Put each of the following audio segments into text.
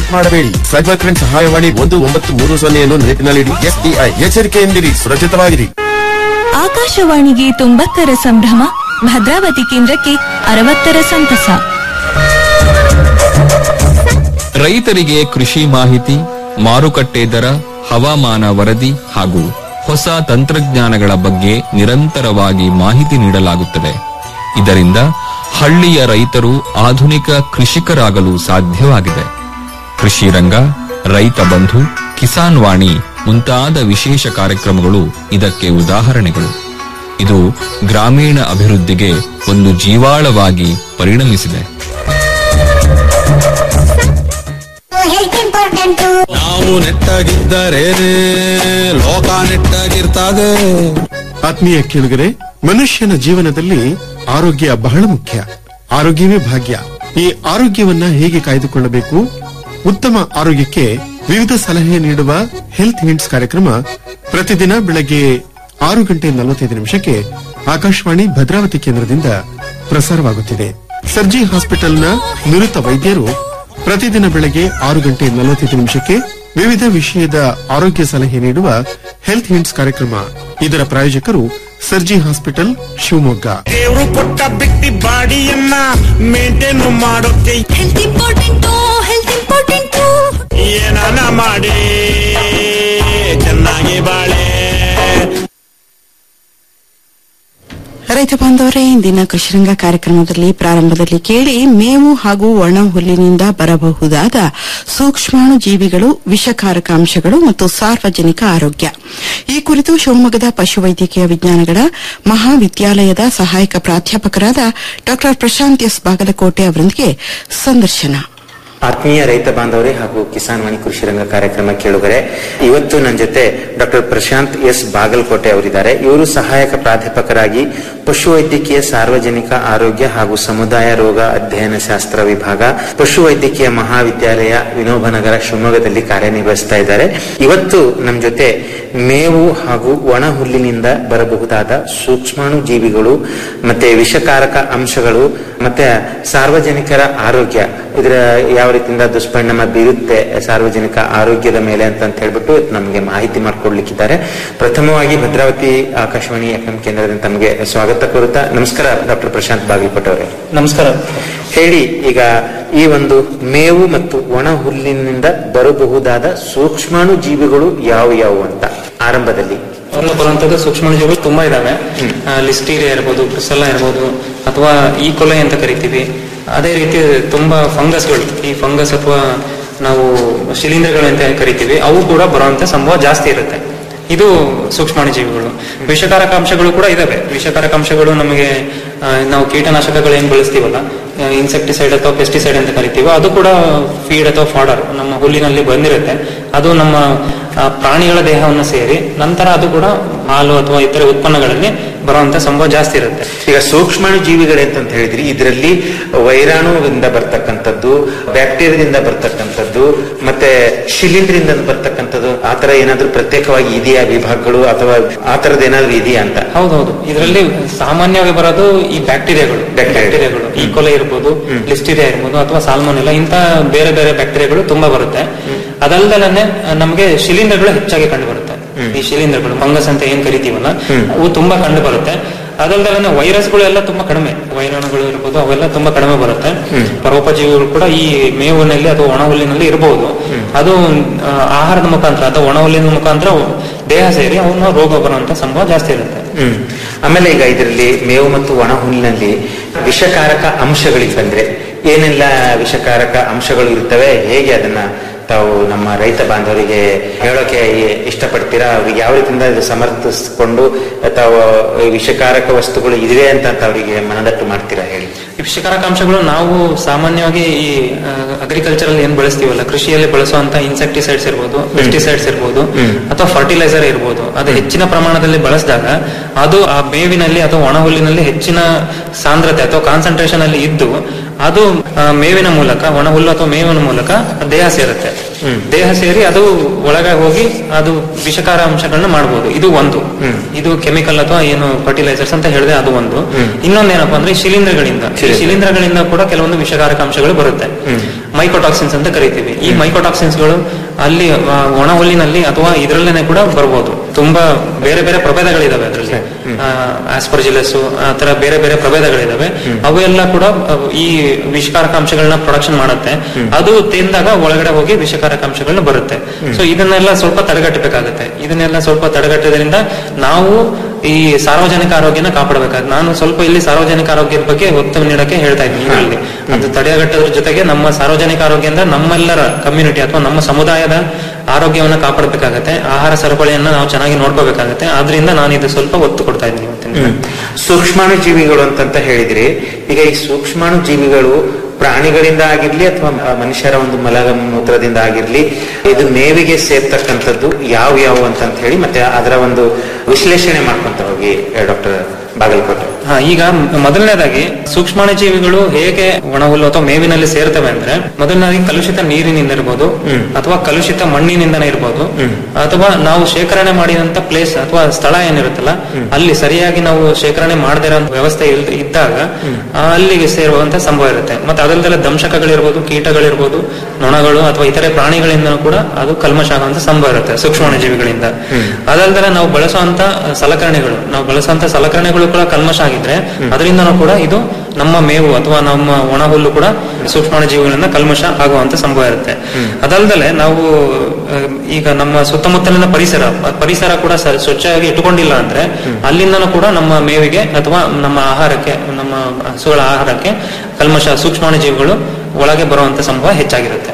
Miss ಮಾಡಬೇಡಿ cyber crime ಸಹಾಯವಾಣಿ ಒಂದು ಒಂಬತ್ತು ಮೂರು ಸೊನ್ನೆಯನ್ನು ನೆನಪಿನಲ್ಲಿಡಿ ಎಸ್ಬಿಐ ಎಚ್ಚರಿಕೆಯಿಂದಿರಿ ಸುರಕ್ಷಿತವಾಗಿರಿ ಆಕಾಶವಾಣಿಗೆ ತೊಂಬತ್ತರ ಸಂಭ್ರಮ ಭದ್ರಾವತಿ ಕೇಂದ್ರಕ್ಕೆ ಅರವತ್ತರ ಸಂತಸ ರೈತರಿಗೆ ಕೃಷಿ ಮಾಹಿತಿ ಮಾರುಕಟ್ಟೆ ದರ ಹವಾಮಾನ ವರದಿ ಹಾಗೂ ಹೊಸ ತಂತ್ರಜ್ಞಾನಗಳ ಬಗ್ಗೆ ನಿರಂತರವಾಗಿ ಮಾಹಿತಿ ನೀಡಲಾಗುತ್ತದೆ ಇದರಿಂದ ಹಳ್ಳಿಯ ರೈತರು ಆಧುನಿಕ ಕೃಷಿಕರಾಗಲು ಸಾಧ್ಯವಾಗಿದೆ ಕೃಷಿ ರಂಗ ರೈತ ಬಂಧು ಕಿಸಾನ್ ವಾಣಿ ಮುಂತಾದ ವಿಶೇಷ ಕಾರ್ಯಕ್ರಮಗಳು ಇದಕ್ಕೆ ಉದಾಹರಣೆಗಳು ಇದು ಗ್ರಾಮೀಣ ಅಭಿವೃದ್ಧಿಗೆ ಒಂದು ಜೀವಾಳವಾಗಿ ಪರಿಣಮಿಸಿದೆ ಹೆಲ್ತ್ ಇಂಪಾರ್ಟೆಂಟ್ ನಾವು ನೆಟ್ಟಾಗಿದ್ದರೇನೆ ಲೋಕ ನೆಟ್ಟಾಗಿರ್ತದೆ ಆತ್ಮೀಯ ಕೇಳುಗರೆ ಮನುಷ್ಯನ ಜೀವನದಲ್ಲಿ ಆರೋಗ್ಯ ಬಹಳ ಮುಖ್ಯ ಆರೋಗ್ಯವೇ ಭಾಗ್ಯ ಈ ಆರೋಗ್ಯವನ್ನ ಹೇಗೆ ಕಾಯ್ದುಕೊಳ್ಳಬೇಕು ಉತ್ತಮ ಆರೋಗ್ಯಕ್ಕೆ ವಿವಿಧ ಸಲಹೆ ನೀಡುವ ಹೆಲ್ತ್ ಹಿಂಟ್ಸ್ ಕಾರ್ಯಕ್ರಮ ಪ್ರತಿದಿನ ಬೆಳಗ್ಗೆ ಆರು ಗಂಟೆ ನಲವತ್ತೈದು ನಿಮಿಷಕ್ಕೆ ಆಕಾಶವಾಣಿ ಭದ್ರಾವತಿ ಕೇಂದ್ರದಿಂದ ಪ್ರಸಾರವಾಗುತ್ತಿದೆ ಸರ್ಜಿ ಹಾಸ್ಪಿಟಲ್ನ ನುರಿತ ವೈದ್ಯರು ಪ್ರತಿದಿನ ಬೆಳಗ್ಗೆ ಆರು ಗಂಟೆ ನಲವತ್ತೈದು ನಿಮಿಷಕ್ಕೆ ವಿವಿಧ ವಿಷಯದ ಆರೋಗ್ಯ ಸಲಹೆ ನೀಡುವ ಹೆಲ್ತ್ ಹಿಂಟ್ಸ್ ಕಾರ್ಯಕ್ರಮ ಇದರ ಪ್ರಾಯೋಜಕರು ಸರ್ಜಿ ಹಾಸ್ಪಿಟಲ್ ಶಿವಮೊಗ್ಗ ದೇವ್ರು ಕೊಟ್ಟ ಬಿಟ್ಟಿ ಬಾಡಿಯನ್ನ ಮೇಂಟೈನ್ ಮಾಡೋಕೆ ಹೆಲ್ತ್ ಇಂಪಾರ್ಟೆಂಟು ಹೆಲ್ತ್ ಇಂಪಾರ್ಟೆಂಟು ಏನಾನ ಮಾಡಿ ಚೆನ್ನಾಗಿ ಬಾಳೆ ರೈತ ಬಾಂಧವರೇ ಇಂದಿನ ಕೃಷಿರಂಗ ಕಾರ್ಯಕ್ರಮದಲ್ಲಿ ಪ್ರಾರಂಭದಲ್ಲಿ ಕೇಳಿ ಮೇವು ಹಾಗೂ ಒಣ ಹುಲ್ಲಿನಿಂದ ಬರಬಹುದಾದ ಸೂಕ್ಷ್ಮಾಣು ಜೀವಿಗಳು ವಿಷಕಾರಕ ಅಂಶಗಳು ಮತ್ತು ಸಾರ್ವಜನಿಕ ಆರೋಗ್ಯ ಈ ಕುರಿತು ಶಿವಮೊಗ್ಗದ ಪಶುವೈದ್ಯಕೀಯ ವಿಜ್ಞಾನಗಳ ಮಹಾವಿದ್ಯಾಲಯದ ಸಹಾಯಕ ಪ್ರಾಧ್ಯಾಪಕರಾದ ಡಾ ಪ್ರಶಾಂತ್ ಎಸ್ ಬಾಗಲಕೋಟೆ ಅವರೊಂದಿಗೆ ಸಂದರ್ಶನ ಆತ್ಮೀಯ ರೈತ ಬಾಂಧವರೇ ಹಾಗೂ ಕಿಸಾನ್ ವಾಣಿ ಕೃಷಿ ರಂಗ ಕಾರ್ಯಕ್ರಮ ಕೇಳುಗರೆ ಇವತ್ತು ನನ್ನ ಜೊತೆ ಡಾಕ್ಟರ್ ಪ್ರಶಾಂತ್ ಎಸ್ ಬಾಗಲಕೋಟೆ ಅವರಿದ್ದಾರೆ ಇವರು ಸಹಾಯಕ ಪ್ರಾಧ್ಯಾಪಕರಾಗಿ ಪಶುವೈದ್ಯಕೀಯ ಸಾರ್ವಜನಿಕ ಆರೋಗ್ಯ ಹಾಗೂ ಸಮುದಾಯ ರೋಗ ಅಧ್ಯಯನ ಶಾಸ್ತ್ರ ವಿಭಾಗ ಪಶುವೈದ್ಯಕೀಯ ಮಹಾವಿದ್ಯಾಲಯ ವಿನೋಬನಗರ ಶಿವಮೊಗ್ಗದಲ್ಲಿ ಕಾರ್ಯನಿರ್ವಹಿಸ್ತಾ ಇದ್ದಾರೆ ಇವತ್ತು ನಮ್ಮ ಜೊತೆ ಮೇವು ಹಾಗೂ ಒಣ ಹುಲ್ಲಿನಿಂದ ಬರಬಹುದಾದ ಸೂಕ್ಷ್ಮಾಣು ಜೀವಿಗಳು ಮತ್ತೆ ವಿಷಕಾರಕ ಅಂಶಗಳು ಮತ್ತೆ ಸಾರ್ವಜನಿಕರ ಆರೋಗ್ಯ ಇದರ ಯಾವ ರೀತಿಯಿಂದ ದುಷ್ಪರಿಣಾಮ ಬೀರುತ್ತೆ ಸಾರ್ವಜನಿಕ ಆರೋಗ್ಯದ ಮೇಲೆ ಅಂತ ಅಂತ ಹೇಳ್ಬಿಟ್ಟು ನಮಗೆ ಮಾಹಿತಿ ಮಾಡಿಕೊಡ್ಲಿಕ್ಕಿದ್ದಾರೆ ಪ್ರಥಮವಾಗಿ ಭದ್ರಾವತಿ ಆಕಾಶವಾಣಿ ಎಫ್ ಕೇಂದ್ರದಿಂದ ತಮಗೆ ಸ್ವಾಗತ ಕೋರುತ್ತಾ ನಮಸ್ಕಾರ ಡಾಕ್ಟರ್ ಪ್ರಶಾಂತ್ ಬಾಗಲಕೋಟೆ ಅವರೇ ನಮಸ್ಕಾರ ಹೇಳಿ ಈಗ ಈ ಒಂದು ಮೇವು ಮತ್ತು ಒಣ ಹುಲ್ಲಿನಿಂದ ಬರಬಹುದಾದ ಸೂಕ್ಷ್ಮಾಣು ಜೀವಿಗಳು ಯಾವ ಯಾವ ಅಂತ ಆರಂಭದಲ್ಲಿ ಅವರೆಲ್ಲ ಬರುವಂತದ್ದು ಸೂಕ್ಷ್ಮಾಣುಜೀವಿಗಳು ತುಂಬಾ ಇದಾವೆ ಲಿಸ್ಟೀರಿಯಾ ಇರ್ಬೋದು ಬ್ರಿಸೆಲ್ಲ ಇರ್ಬೋದು ಅಥವಾ ಈ ಕೊಲೆ ಅಂತ ಕರಿತೀವಿ ಅದೇ ರೀತಿ ತುಂಬಾ ಫಂಗಸ್ಗಳು ಈ ಫಂಗಸ್ ಅಥವಾ ನಾವು ಶಿಲೀಂಧ್ರಗಳು ಅಂತ ಏನ್ ಕರಿತೀವಿ ಅವು ಕೂಡ ಬರುವಂತ ಸಂಭವ ಜಾಸ್ತಿ ಇರುತ್ತೆ ಇದು ಸೂಕ್ಷ್ಮಾಣು ಜೀವಿಗಳು ವಿಷಕಾರಕ ಅಂಶಗಳು ಕೂಡ ಇದಾವೆ ವಿಷಕಾರಕ ಅಂಶಗಳು ನಮಗೆ ಆ, ನಾವು ಕೀಟನಾಶಕಗಳು ಏನ್ ಬಳಸ್ತೀವಲ್ಲ ಇನ್ಸೆಕ್ಟಿಸೈಡ್ ಅಥವಾ ಪೆಸ್ಟಿಸೈಡ್ ಅಂತ ಕರಿತೀವಿ ಅದು ಕೂಡ ಫೀಡ್ ಅಥವಾ ಫಾಡರ್ ನಮ್ಮ ಹುಲ್ಲಿನಲ್ಲಿ ಬಂದಿರುತ್ತೆ ಅದು ನಮ್ಮ ಆ, ಪ್ರಾಣಿಗಳ ದೇಹವನ್ನು ಸೇರಿ ನಂತರ ಅದು ಕೂಡ ಹಾಲು ಅಥವಾ ಇತರೆ ಉತ್ಪನ್ನಗಳಲ್ಲಿ ಬರುವಂತ ಸಂಭವ ಜಾಸ್ತಿ ಇರುತ್ತೆ ಈಗ ಸೂಕ್ಷ್ಮಾಣು ಜೀವಿಗಳೇ ಅಂತ ಹೇಳಿದ್ರಿ ಇದರಲ್ಲಿ ವೈರಾಣುವಿಂದ ಬರ್ತಕ್ಕಂಥದ್ದು ಬ್ಯಾಕ್ಟೀರಿಯಾದಿಂದ ಬರ್ತಕ್ಕಂಥದ್ದು ಮತ್ತೆ ಶಿಲೀಂಧ್ರದಿಂದ ಬರ್ತಕ್ಕಂಥದ್ದು ಆತರ ಏನಾದ್ರೂ ಪ್ರತ್ಯೇಕವಾಗಿ ಇದೆಯಾ ವಿಭಾಗಗಳು ಅಥವಾ ಆ ತರದ್ ಏನಾದ್ರೂ ಇದೆಯಾ ಅಂತ ಹೌದೌದು ಇದರಲ್ಲಿ ಸಾಮಾನ್ಯವಾಗಿ ಬರೋದು ಈ ಬ್ಯಾಕ್ಟೀರಿಯಾಗಳು ಬ್ಯಾಕ್ಟೀರಿಯಾಗಳು ಈ ಕೊಲೆ ಇರ್ಬೋದು ಲಿಸ್ಟೀರಿಯಾ ಇರ್ಬೋದು ಅಥವಾ ಸಾಲ್ಮೋನೆಲ್ಲ ಇಂತ ಬೇರೆ ಬೇರೆ ಬ್ಯಾಕ್ಟೀರಿಯಾಗಳು ತುಂಬಾ ಬರುತ್ತೆ ಅದಲ್ದಲೇ ನಮಗೆ ಶಿಲೀಂಧ್ರಗಳು ಹೆಚ್ಚಾಗಿ ಕಂಡು ಬರುತ್ತೆ ಈ ಶಿಲೀಂಧ್ರಗಳು ಫಂಗಸ್ ಅಂತ ಏನ್ ಕರಿತೀವಲ್ಲ ಅವು ತುಂಬಾ ಕಂಡು ಬರುತ್ತೆ ಅದಲ್ದಲೇ ವೈರಸ್ಗಳು ಎಲ್ಲ ತುಂಬಾ ಕಡಿಮೆ ವೈರಾಣುಗಳು ಇರ್ಬೋದು ಅವೆಲ್ಲ ತುಂಬಾ ಕಡಿಮೆ ಬರುತ್ತೆ ಪರೋಪಜೀವಿಗಳು ಕೂಡ ಈ ಮೇವಿನಲ್ಲಿ ಅಥವಾ ಒಣ ಹುಲ್ಲಿನಲ್ಲಿ ಇರಬಹುದು ಅದು ಆ, ಆಹಾರದ ಮುಖಾಂತರ ಅಥವಾ ಒಣ ಹುಲ್ಲಿನ ಮುಖಾಂತರ ದೇಹ ಸೇರಿ ಅವನ್ನ ರೋಗ ಬರುವಂತ ಸಂಭವ ಜಾಸ್ತಿ ಇರುತ್ತೆ ಹ್ಮ್ ಆಮೇಲೆ ಈಗ ಇದರಲ್ಲಿ ಮೇವು ಮತ್ತು ಒಣ ಹುಲ್ಲಿನಲ್ಲಿ ವಿಷಕಾರಕ ಅಂಶಗಳಿಗೆ ಬಂದ್ರೆ ಏನೆಲ್ಲ ವಿಷಕಾರಕ ಅಂಶಗಳು ಇರ್ತವೆ ಹೇಗೆ ಅದನ್ನ ತಾವು ನಮ್ಮ ರೈತ ಬಾಂಧವರಿಗೆ ಹೇಳೋಕೆ ಇಷ್ಟಪಡ್ತೀರಾ ಅವ್ರಿಗೆ ಯಾವ ರೀತಿಯಿಂದ ಇದು ಸಮರ್ಥಿಸಿಕೊಂಡು ತಾವು ಈ ವಿಷಕಾರಕ ವಸ್ತುಗಳು ಇದಿವೆ ಅಂತ ಅಂತ ಅವರಿಗೆ ಮನದಟ್ಟು ಮಾಡ್ತೀರಾ ಹೇಳಿ ಈ ವಿಷಕಾರಕ ಅಂಶಗಳು ನಾವು ಸಾಮಾನ್ಯವಾಗಿ ಈ ಅಗ್ರಿಕಲ್ಚರ್ ಅಲ್ಲಿ ಏನ್ ಬಳಸ್ತೀವಲ್ಲ ಕೃಷಿಯಲ್ಲಿ ಬಳಸುವಂತ ಇನ್ಸೆಕ್ಟಿಸೈಡ್ಸ್ ಇರ್ಬೋದು ಪೆಸ್ಟಿಸೈಡ್ಸ್ ಇರ್ಬೋದು ಅಥವಾ ಫರ್ಟಿಲೈಸರ್ ಇರ್ಬೋದು ಅದು ಹೆಚ್ಚಿನ ಪ್ರಮಾಣದಲ್ಲಿ ಬಳಸಿದಾಗ ಅದು ಆ ಮೇವಿನಲ್ಲಿ ಅಥವಾ ಒಣ ಹುಲ್ಲಿನಲ್ಲಿ ಹೆಚ್ಚಿನ ಸಾಂದ್ರತೆ ಅಥವಾ ಕಾನ್ಸಂಟ್ರೇಷನ್ ಅಲ್ಲಿ ಇದ್ದು ಅದು ಆ, ಮೇವಿನ ಮೂಲಕ ಒಣ ಹುಲ್ಲು ಅಥವಾ ಮೇವಿನ ಮೂಲಕ ದೇಹ ಸೇರುತ್ತೆ ದೇಹ ಸೇರಿ ಅದು ಒಳಗೆ ಹೋಗಿ ಅದು ವಿಷಕಾರ ಅಂಶಗಳನ್ನ ಮಾಡಬಹುದು ಇದು ಒಂದು ಇದು ಕೆಮಿಕಲ್ ಅಥವಾ ಏನು ಫರ್ಟಿಲೈಸರ್ಸ್ ಅಂತ ಹೇಳಿದೆ ಅದು ಒಂದು ಇನ್ನೊಂದೇನಪ್ಪ ಅಂದ್ರೆ ಈ ಶಿಲೀಂಧ್ರಗಳಿಂದ ಈ ಶಿಲೀಂಧ್ರಗಳಿಂದ ಕೂಡ ಕೆಲವೊಂದು ವಿಷಕಾರಕ ಅಂಶಗಳು ಬರುತ್ತೆ ಮೈಕೋಟಾಕ್ಸಿನ್ಸ್ ಅಂತ ಕರಿತೀವಿ ಈ ಮೈಕೋಟಾಕ್ಸಿನ್ಸ್ಗಳು ಅಲ್ಲಿ ಆ, ಒಣ ಹುಲ್ಲಿನಲ್ಲಿ ಅಥವಾ ಇದರಲ್ಲೇನೆ ಕೂಡ ಬರ್ಬೋದು ತುಂಬಾ ಬೇರೆ ಬೇರೆ ಪ್ರಭೇದಗಳಿದಾವೆ ಅದರಲ್ಲಿ ಆಸ್ಪರ್ಜಿಲಸ್ ಆ ತರ ಬೇರೆ ಬೇರೆ ಪ್ರಭೇದಗಳಿದಾವೆ ಅವೆಲ್ಲ ಕೂಡ ಆ, ಈ ವಿಷಕಾರಕ ಅಂಶಗಳನ್ನ ಪ್ರೊಡಕ್ಷನ್ ಮಾಡುತ್ತೆ ಅದು ತಿಂದಾಗ ಒಳಗಡೆ ಹೋಗಿ ವಿಷಕಾರಕ ಅಂಶಗಳನ್ನ ಬರುತ್ತೆ ಸೊ ಇದನ್ನೆಲ್ಲ ಸ್ವಲ್ಪ ತಡೆಗಟ್ಟಬೇಕಾಗುತ್ತೆ ಇದನ್ನೆಲ್ಲ ಸ್ವಲ್ಪ ತಡೆಗಟ್ಟೋದ್ರಿಂದ ನಾವು ಈ ಸಾರ್ವಜನಿಕ ಆರೋಗ್ಯನ ಕಾಪಾಡಬೇಕಾಗುತ್ತೆ ನಾನು ಸ್ವಲ್ಪ ಇಲ್ಲಿ ಸಾರ್ವಜನಿಕ ಆರೋಗ್ಯದ ಬಗ್ಗೆ ಒತ್ತು ನೀಡಕ್ಕೆ ಹೇಳ್ತಾ ಇದ್ದೀನಿ ಇದರಲ್ಲಿ ಅದು ತಡೆಗಟ್ಟೋದ್ರ ಜೊತೆಗೆ ನಮ್ಮ ಸಾರ್ವಜನಿಕ ಆರೋಗ್ಯ ಅಂದ್ರೆ ನಮ್ಮೆಲ್ಲರ ಕಮ್ಯುನಿಟಿ ಅಥವಾ ನಮ್ಮ ಸಮುದಾಯದ ಆರೋಗ್ಯವನ್ನ ಕಾಪಾಡಬೇಕಾಗತ್ತೆ ಆಹಾರ ಸರಪಳಿಯನ್ನ ನಾವು ಚೆನ್ನಾಗಿ ನೋಡ್ಕೋಬೇಕಾಗತ್ತೆ ಆದ್ರಿಂದ ನಾನು ಇದು ಸ್ವಲ್ಪ ಒತ್ತು ಕೊಡ್ತಾ ಇದ್ದೀನಿ ಇವತ್ತಿನ ದಿನ. ಸೂಕ್ಷ್ಮಾಣು ಜೀವಿಗಳು ಅಂತಂತ ಹೇಳಿದ್ರಿ ಈಗ ಈ ಸೂಕ್ಷ್ಮಾಣು ಜೀವಿಗಳು ಪ್ರಾಣಿಗಳಿಂದ ಆಗಿರ್ಲಿ ಅಥವಾ ಮನುಷ್ಯರ ಒಂದು ಮಲ ಮೂತ್ರದಿಂದ ಆಗಿರ್ಲಿ ಇದು ಮೇವಿಗೆ ಸೇರ್ತಕ್ಕಂಥದ್ದು ಯಾವ ಯಾವ ಅಂತಂತ ಹೇಳಿ ಮತ್ತೆ ಅದರ ಒಂದು ವಿಶ್ಲೇಷಣೆ ಮಾಡ್ಕೊಂತ ಹೋಗಿ ಡಾಕ್ಟರ್ ಬಾಗಲಕೋಟೆ ಹಾ ಈಗ ಮೊದಲನೇದಾಗಿ ಸೂಕ್ಷ್ಮಾಣು ಜೀವಿಗಳು ಹೇಗೆ ಒಣಹುಲ್ಲು ಅಥವಾ ಮೇವಿನಲ್ಲಿ ಸೇರ್ತವೆ ಅಂದ್ರೆ ಮೊದಲನೇದಾಗಿ ಕಲುಷಿತ ನೀರಿನಿಂದ ಇರ್ಬೋದು ಅಥವಾ ಕಲುಷಿತ ಮಣ್ಣಿನಿಂದನೇ ಇರ್ಬೋದು ಅಥವಾ ನಾವು ಶೇಖರಣೆ ಮಾಡಿದಂತ ಪ್ಲೇಸ್ ಅಥವಾ ಸ್ಥಳ ಏನಿರುತ್ತಲ್ಲ ಅಲ್ಲಿ ಸರಿಯಾಗಿ ನಾವು ಶೇಖರಣೆ ಮಾಡದೇ ಇರೋ ವ್ಯವಸ್ಥೆ ಇಲ್ದ- ಇದ್ದಾಗ ಆ, ಅಲ್ಲಿಗೆ ಸೇರುವಂತ ಸಂಭವ ಇರುತ್ತೆ ಮತ್ತೆ ಅದಲ್ದೆಲ್ಲ ದಂಶಕಗಳಿರ್ಬೋದು ಕೀಟಗಳಿರ್ಬೋದು ನೊಣಗಳು ಅಥವಾ ಇತರೆ ಪ್ರಾಣಿಗಳಿಂದ ಕೂಡ ಅದು ಕಲ್ಮಶ ಆಗುವಂತ ಸಂಭವ ಇರುತ್ತೆ ಸೂಕ್ಷ್ಮಾಣು ಜೀವಿಗಳಿಂದ ಅದಲ್ದಲೆ ನಾವು ಬಳಸುವಂತ ಸಲಕರಣೆಗಳು ನಾವು ಬಳಸುವಂತ ಸಲಕರಣೆಗಳು ಕೂಡ ಕಲ್ಮಶ ಆಗಿದ್ರೆ ಅದರಿಂದನೂ ಕೂಡ ಇದು ನಮ್ಮ ಮೇವು ಅಥವಾ ನಮ್ಮ ಒಣ ಹುಲ್ಲು ಕೂಡ ಸೂಕ್ಷ್ಮಾಣು ಜೀವಿಗಳಿಂದ ಕಲ್ಮಶ ಆಗುವಂತ ಸಂಭವ ಇರುತ್ತೆ ಅದಲ್ದಲೆ ನಾವು ಆ, ಈಗ ನಮ್ಮ ಸುತ್ತಮುತ್ತಲಿನ ಪರಿಸರ ಆ ಪರಿಸರ ಕೂಡ ಸ- ಸ್ವಚ್ಛವಾಗಿ ಇಟ್ಟುಕೊಂಡಿಲ್ಲ ಅಂದ್ರೆ ಅಲ್ಲಿಂದನೂ ಕೂಡ ನಮ್ಮ ಮೇವಿಗೆ ಅಥವಾ ನಮ್ಮ ಆಹಾರಕ್ಕೆ ನಮ್ಮ ಹಸುಗಳ ಆಹಾರಕ್ಕೆ ಕಲ್ಮಶ ಸೂಕ್ಷ್ಮಾಣು ಜೀವಿಗಳು ಒಳಗೆ ಬರುವಂತ ಸಂಭವ ಹೆಚ್ಚಾಗಿರುತ್ತೆ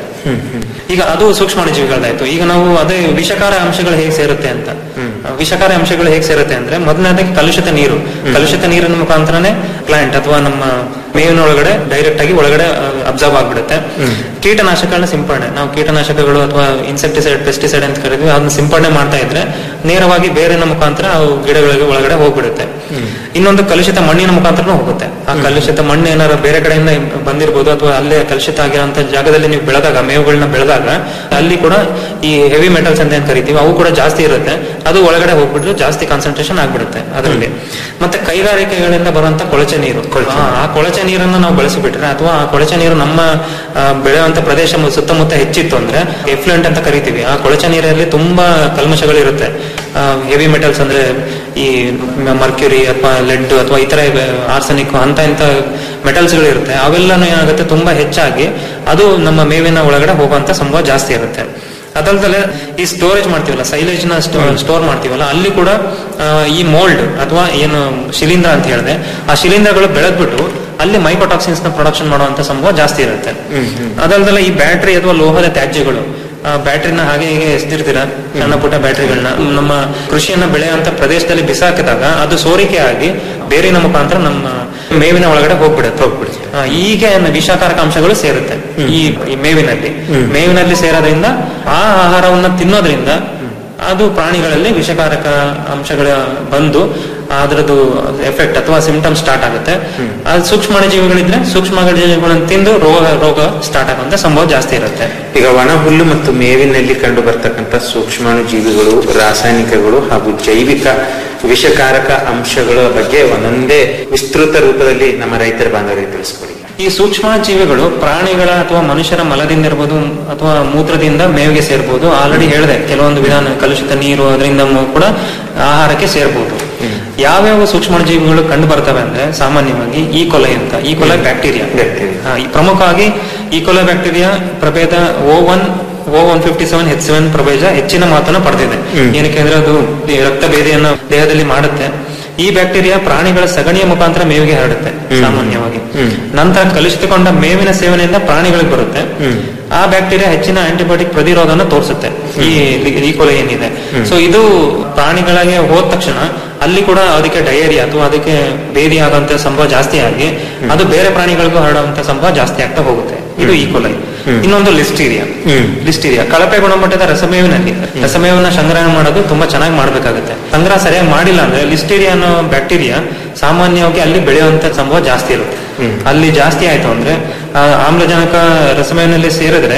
ಈಗ ಅದು ಸೂಕ್ಷ್ಮಾಣು ಜೀವಿಗಳದಾಯ್ತು ಈಗ ನಾವು ಅದೇ ವಿಷಕಾರ ಅಂಶಗಳು ಹೇಗೆ ಸೇರುತ್ತೆ ಅಂತ ವಿಷಕಾರ ಅಂಶಗಳು ಹೇಗೆ ಸೇರುತ್ತೆ ಅಂದ್ರೆ ಮೊದಲನೇದಾಗಿ ಕಲುಷಿತ ನೀರು ಕಲುಷಿತ ನೀರಿನ ಮುಖಾಂತರನೇ ಪ್ಲಾಂಟ್ ಅಥವಾ ನಮ್ಮ ಮೇವಿನ ಒಳಗಡೆ ಡೈರೆಕ್ಟ್ ಆಗಿ ಒಳಗಡೆ ಅಬ್ಸರ್ವ್ ಆಗ್ಬಿಡುತ್ತೆ ಕೀಟನಾಶಕಗಳನ್ನ ಸಿಂಪಡಣೆ ನಾವು ಕೀಟನಾಶಕಗಳು ಅಥವಾ ಇನ್ಸೆಕ್ಟಿಸೈಡ್ ಪೆಸ್ಟಿಸೈಡ್ ಅಂತ ಕರಿತೀವಿ ಅದನ್ನ ಸಿಂಪಡಣೆ ಮಾಡ್ತಾ ಇದ್ರೆ ನೇರವಾಗಿ ಬೇರಿನ ಮುಖಾಂತರ ಅವು ಗಿಡಗಳಿಗೆ ಒಳಗಡೆ ಹೋಗ್ಬಿಡುತ್ತೆ ಇನ್ನೊಂದು ಕಲುಷಿತ ಮಣ್ಣಿನ ಮುಖಾಂತರನೂ ಹೋಗುತ್ತೆ ಆ ಕಲುಷಿತ ಮಣ್ಣು ಏನಾರ ಬೇರೆ ಕಡೆಯಿಂದ ಬಂದಿರ್ಬೋದು ಅಥವಾ ಅಲ್ಲೇ ಕಲುಷಿತ ಆಗಿರೋಂಥ ಜಾಗದಲ್ಲಿ ನೀವು ಬೆಳೆದಾಗ ಮೇವುಗಳನ್ನ ಬೆಳೆದಾಗ ಅಲ್ಲಿ ಕೂಡ ಈ ಹೆವಿ ಮೆಟಲ್ಸ್ ಅಂತ ಏನ್ ಕರಿತೀವಿ ಅವು ಕೂಡ ಜಾಸ್ತಿ ಇರುತ್ತೆ ಅದು ಒಳಗಡೆ ಹೋಗ್ಬಿಟ್ಟು ಜಾಸ್ತಿ ಕಾನ್ಸಂಟ್ರೇಷನ್ ಆಗ್ಬಿಡುತ್ತೆ ಅದರಲ್ಲಿ ಮತ್ತೆ ಕೈಗಾರಿಕೆಗಳಿಂದ ಬರುವಂತ ಕೊಳಚೆ ನೀರು ಆ, ಆ ಕೊಳಚೆ ನೀರನ್ನು ನಾವು ಬಳಸಿಬಿಟ್ರೆ ಅಥವಾ ಆ ಕೊಳಚೆ ನೀರು ನಮ್ಮ ಆ, ಬೆಳೆಯುವಂತ ಪ್ರದೇಶ ಮು- ಸುತ್ತಮುತ್ತ ಹೆಚ್ಚಿತ್ತು ಅಂದ್ರೆ ಎಫ್ಲುಯೆಂಟ್ ಅಂತ ಕರಿತೀವಿ ಆ ಕೊಳಚೆ ನೀರಲ್ಲಿ ತುಂಬಾ ಕಲ್ಮಶಗಳಿರುತ್ತೆ ಹೆವಿ ಮೆಟಲ್ಸ್ ಅಂದ್ರೆ ಈ ಮರ್ಕ್ಯುರಿ ಅಥವಾ ಲೆಡ್ ಅಥವಾ ಇತರ ಆರ್ಸನಿಕ್ ಅಂತ ಇಂತ ಮೆಟಲ್ಸ್ ಗಳು ಇರುತ್ತೆ ಅವೆಲ್ಲನೂ ಏನಾಗುತ್ತೆ ತುಂಬಾ ಹೆಚ್ಚಾಗಿ ಅದು ನಮ್ಮ ಮೇವಿನ ಒಳಗಡೆ ಹೋಗುವಂತ ಸಂಭವ ಜಾಸ್ತಿ ಇರುತ್ತೆ ಅದಲ್ದಲೆ ಈ ಸ್ಟೋರೇಜ್ ಮಾಡ್ತೀವಲ್ಲ ಸೈಲೇಜ್ ನ ಸ್ಟೋರ್ ಮಾಡ್ತೀವಲ್ಲ ಅಲ್ಲಿ ಕೂಡ ಆ, ಈ ಮೋಲ್ಡ್ ಅಥವಾ ಏನು ಶಿಲೀಂಧ್ರ ಅಂತ ಹೇಳಿದೆ ಆ ಶಿಲೀಂಧ್ರಗಳು ಬೆಳೆದ್ಬಿಟ್ಟು ಅಲ್ಲಿ ಮೈಕೋಟಾಕ್ಸಿನ್ಸ್ ನ ಪ್ರೊಡಕ್ಷನ್ ಮಾಡುವಂತ ಸಂಭವ ಜಾಸ್ತಿ ಇರುತ್ತೆ ಅದಲ್ದಲೆ ಈ ಬ್ಯಾಟ್ರಿ ಅಥವಾ ಲೋಹದ ತ್ಯಾಜ್ಯಗಳು ಬ್ಯಾಟ್ರಿನ ಹಾಗೆ ಹೀಗೆ ಎಸ್ತಿರ್ತೀರ ಸಣ್ಣ ಪುಟ್ಟ ಬ್ಯಾಟ್ರಿಗಳನ್ನ ನಮ್ಮ ಕೃಷಿಯನ್ನ ಬೆಳೆಯುವಂತ ಪ್ರದೇಶದಲ್ಲಿ ಬಿಸಾಕಿದಾಗ ಅದು ಸೋರಿಕೆ ಆಗಿ ಬೇರಿನ ಮುಖಾಂತರ ನಮ್ಮ ಮೇವಿನ ಒಳಗಡೆ ಹೋಗ್ಬಿಡುತ್ತೆ ಹೋಗ್ಬಿಡುತ್ತೆ ಆ, ಹೀಗೆ ವಿಷಕಾರಕ ಅಂಶಗಳು ಸೇರುತ್ತೆ ಈ ಈ ಮೇವಿನಲ್ಲಿ ಮೇವಿನಲ್ಲಿ ಸೇರೋದ್ರಿಂದ ಆ ಆಹಾರವನ್ನ ತಿನ್ನೋದ್ರಿಂದ ಅದು ಪ್ರಾಣಿಗಳಲ್ಲಿ ವಿಷಕಾರಕ ಅಂಶಗಳ ಬಂದು ಅದರದ್ದು ಎಫೆಕ್ಟ್ ಅಥವಾ ಸಿಂಟಮ್ ಸ್ಟಾರ್ಟ್ ಆಗುತ್ತೆ ಅದು ಸೂಕ್ಷ್ಮಾಣು ಜೀವಿಗಳಿದ್ರೆ ಸೂಕ್ಷ್ಮ ಜೀವಿಗಳನ್ನು ತಿಂದು ರೋಗ ರೋಗ ಸ್ಟಾರ್ಟ್ ಆಗುವಂತ ಸಂಭವ ಜಾಸ್ತಿ ಇರುತ್ತೆ ಈಗ ಒಣ ಹುಲ್ಲು ಮತ್ತು ಮೇವಿನಲ್ಲಿ ಕಂಡು ಬರ್ತಕ್ಕಂಥ ಸೂಕ್ಷ್ಮಾಣು ಜೀವಿಗಳು ರಾಸಾಯನಿಕಗಳು ಹಾಗೂ ಜೈವಿಕ ವಿಷಕಾರಕ ಅಂಶಗಳ ಬಗ್ಗೆ ಒಂದೊಂದೇ ವಿಸ್ತೃತ ರೂಪದಲ್ಲಿ ನಮ್ಮ ರೈತರ ಬಾಂಧವರಿಗೆ ತಿಳಿಸ್ಕೊಡಿ ಈ ಸೂಕ್ಷ್ಮ ಜೀವಿಗಳು ಪ್ರಾಣಿಗಳ ಅಥವಾ ಮನುಷ್ಯರ ಮಲದಿಂದ ಇರ್ಬೋದು ಅಥವಾ ಮೂತ್ರದಿಂದ ಮೇವಿಗೆ ಸೇರ್ಬೋದು ಆಲ್ರೆಡಿ ಹೇಳಿದೆ ಕೆಲವೊಂದು ವಿಧಾನ ಕಲುಷಿತ ನೀರು ಅದರಿಂದ ಮ- ಕೂಡ ಆಹಾರಕ್ಕೆ ಸೇರ್ಬೋದು ಯಾವ್ಯಾವ ಸೂಕ್ಷ್ಮ ಜೀವಿಗಳು ಕಂಡು ಬರ್ತವೆ ಅಂದ್ರೆ ಸಾಮಾನ್ಯವಾಗಿ ಈ ಕೊಲೆ ಅಂತ ಈ ಕೊಲೆ ಬ್ಯಾಕ್ಟೀರಿಯಾ ಹಾ, ಈ ಪ್ರಮುಖವಾಗಿ ಈ ಕೊಲೆ ಬ್ಯಾಕ್ಟೀರಿಯಾ ಪ್ರಭೇದ O one O one fifty seven H seven ಪ್ರಭೇದ ಹೆಚ್ಚಿನ ಮಾತನ್ನ ಪಡೆದಿದೆ ಏನಕ್ಕೆ ಅಂದ್ರೆ ಅದು ಈ ರಕ್ತ ಭೇದಿಯನ್ನ ದೇಹದಲ್ಲಿ ಮಾಡುತ್ತೆ ಈ ಬ್ಯಾಕ್ಟೀರಿಯಾ ಪ್ರಾಣಿಗಳ ಸಗಣಿಯ ಮುಖಾಂತರ ಮೇವಿಗೆ ಹರಡುತ್ತೆ ಸಾಮಾನ್ಯವಾಗಿ ನಂತರ ಕಲುಷಿತಗೊಂಡ ಮೇವಿನ ಸೇವನೆಯಿಂದ ಪ್ರಾಣಿಗಳಿಗೆ ಬರುತ್ತೆ ಆ ಬ್ಯಾಕ್ಟೀರಿಯಾ ಹೆಚ್ಚಿನ ಆಂಟಿಬಯೋಟಿಕ್ ಪ್ರತಿರೋಧನ ತೋರಿಸುತ್ತೆ ಈ ಈ ಕೊಲೆ ಏನಿದೆ ಸೊ ಇದು ಪ್ರಾಣಿಗಳಿಗೆ ಹೋದ ತಕ್ಷಣ ಅಲ್ಲಿ ಕೂಡ ಅದಕ್ಕೆ ಡಯೇರಿಯಾ ಅಥವಾ ಅದಕ್ಕೆ ಬೇದಿ ಆಗುವಂತ ಸಂಭವ ಜಾಸ್ತಿ ಆಗಿ ಅದು ಬೇರೆ ಪ್ರಾಣಿಗಳಿಗೂ ಹರಡುವಂತ ಸಂಭವ ಜಾಸ್ತಿ ಆಗ್ತಾ ಹೋಗುತ್ತೆ ಇದು ಈ ಕೊಲೆ ಇನ್ನೊಂದು ಲಿಸ್ಟೀರಿಯಾ ಲಿಸ್ಟೀರಿಯಾ ಕಳಪೆ ಗುಣಮಟ್ಟದ ರಸಮೇವಿನಲ್ಲಿ ರಸಮೇವನ್ನ ಸಂಗ್ರಹಣೆ ಮಾಡೋದು ತುಂಬಾ ಚೆನ್ನಾಗಿ ಮಾಡ್ಬೇಕಾಗುತ್ತೆ ಸಂಗ್ರಹ ಸರಿಯಾಗಿ ಮಾಡಿಲ್ಲ ಅಂದ್ರೆ ಲಿಸ್ಟೀರಿಯಾ ಅನ್ನೋ ಬ್ಯಾಕ್ಟೀರಿಯಾ ಸಾಮಾನ್ಯವಾಗಿ ಅಲ್ಲಿ ಬೆಳೆಯುವಂತ ಸಂಭವ ಜಾಸ್ತಿ ಇರುತ್ತೆ ಅಲ್ಲಿ ಜಾಸ್ತಿ ಆಯ್ತು ಅಂದ್ರೆ ಆ ಆಮ್ಲಜನಕ ರಸಮೇವಿನಲ್ಲಿ ಸೇರಿದ್ರೆ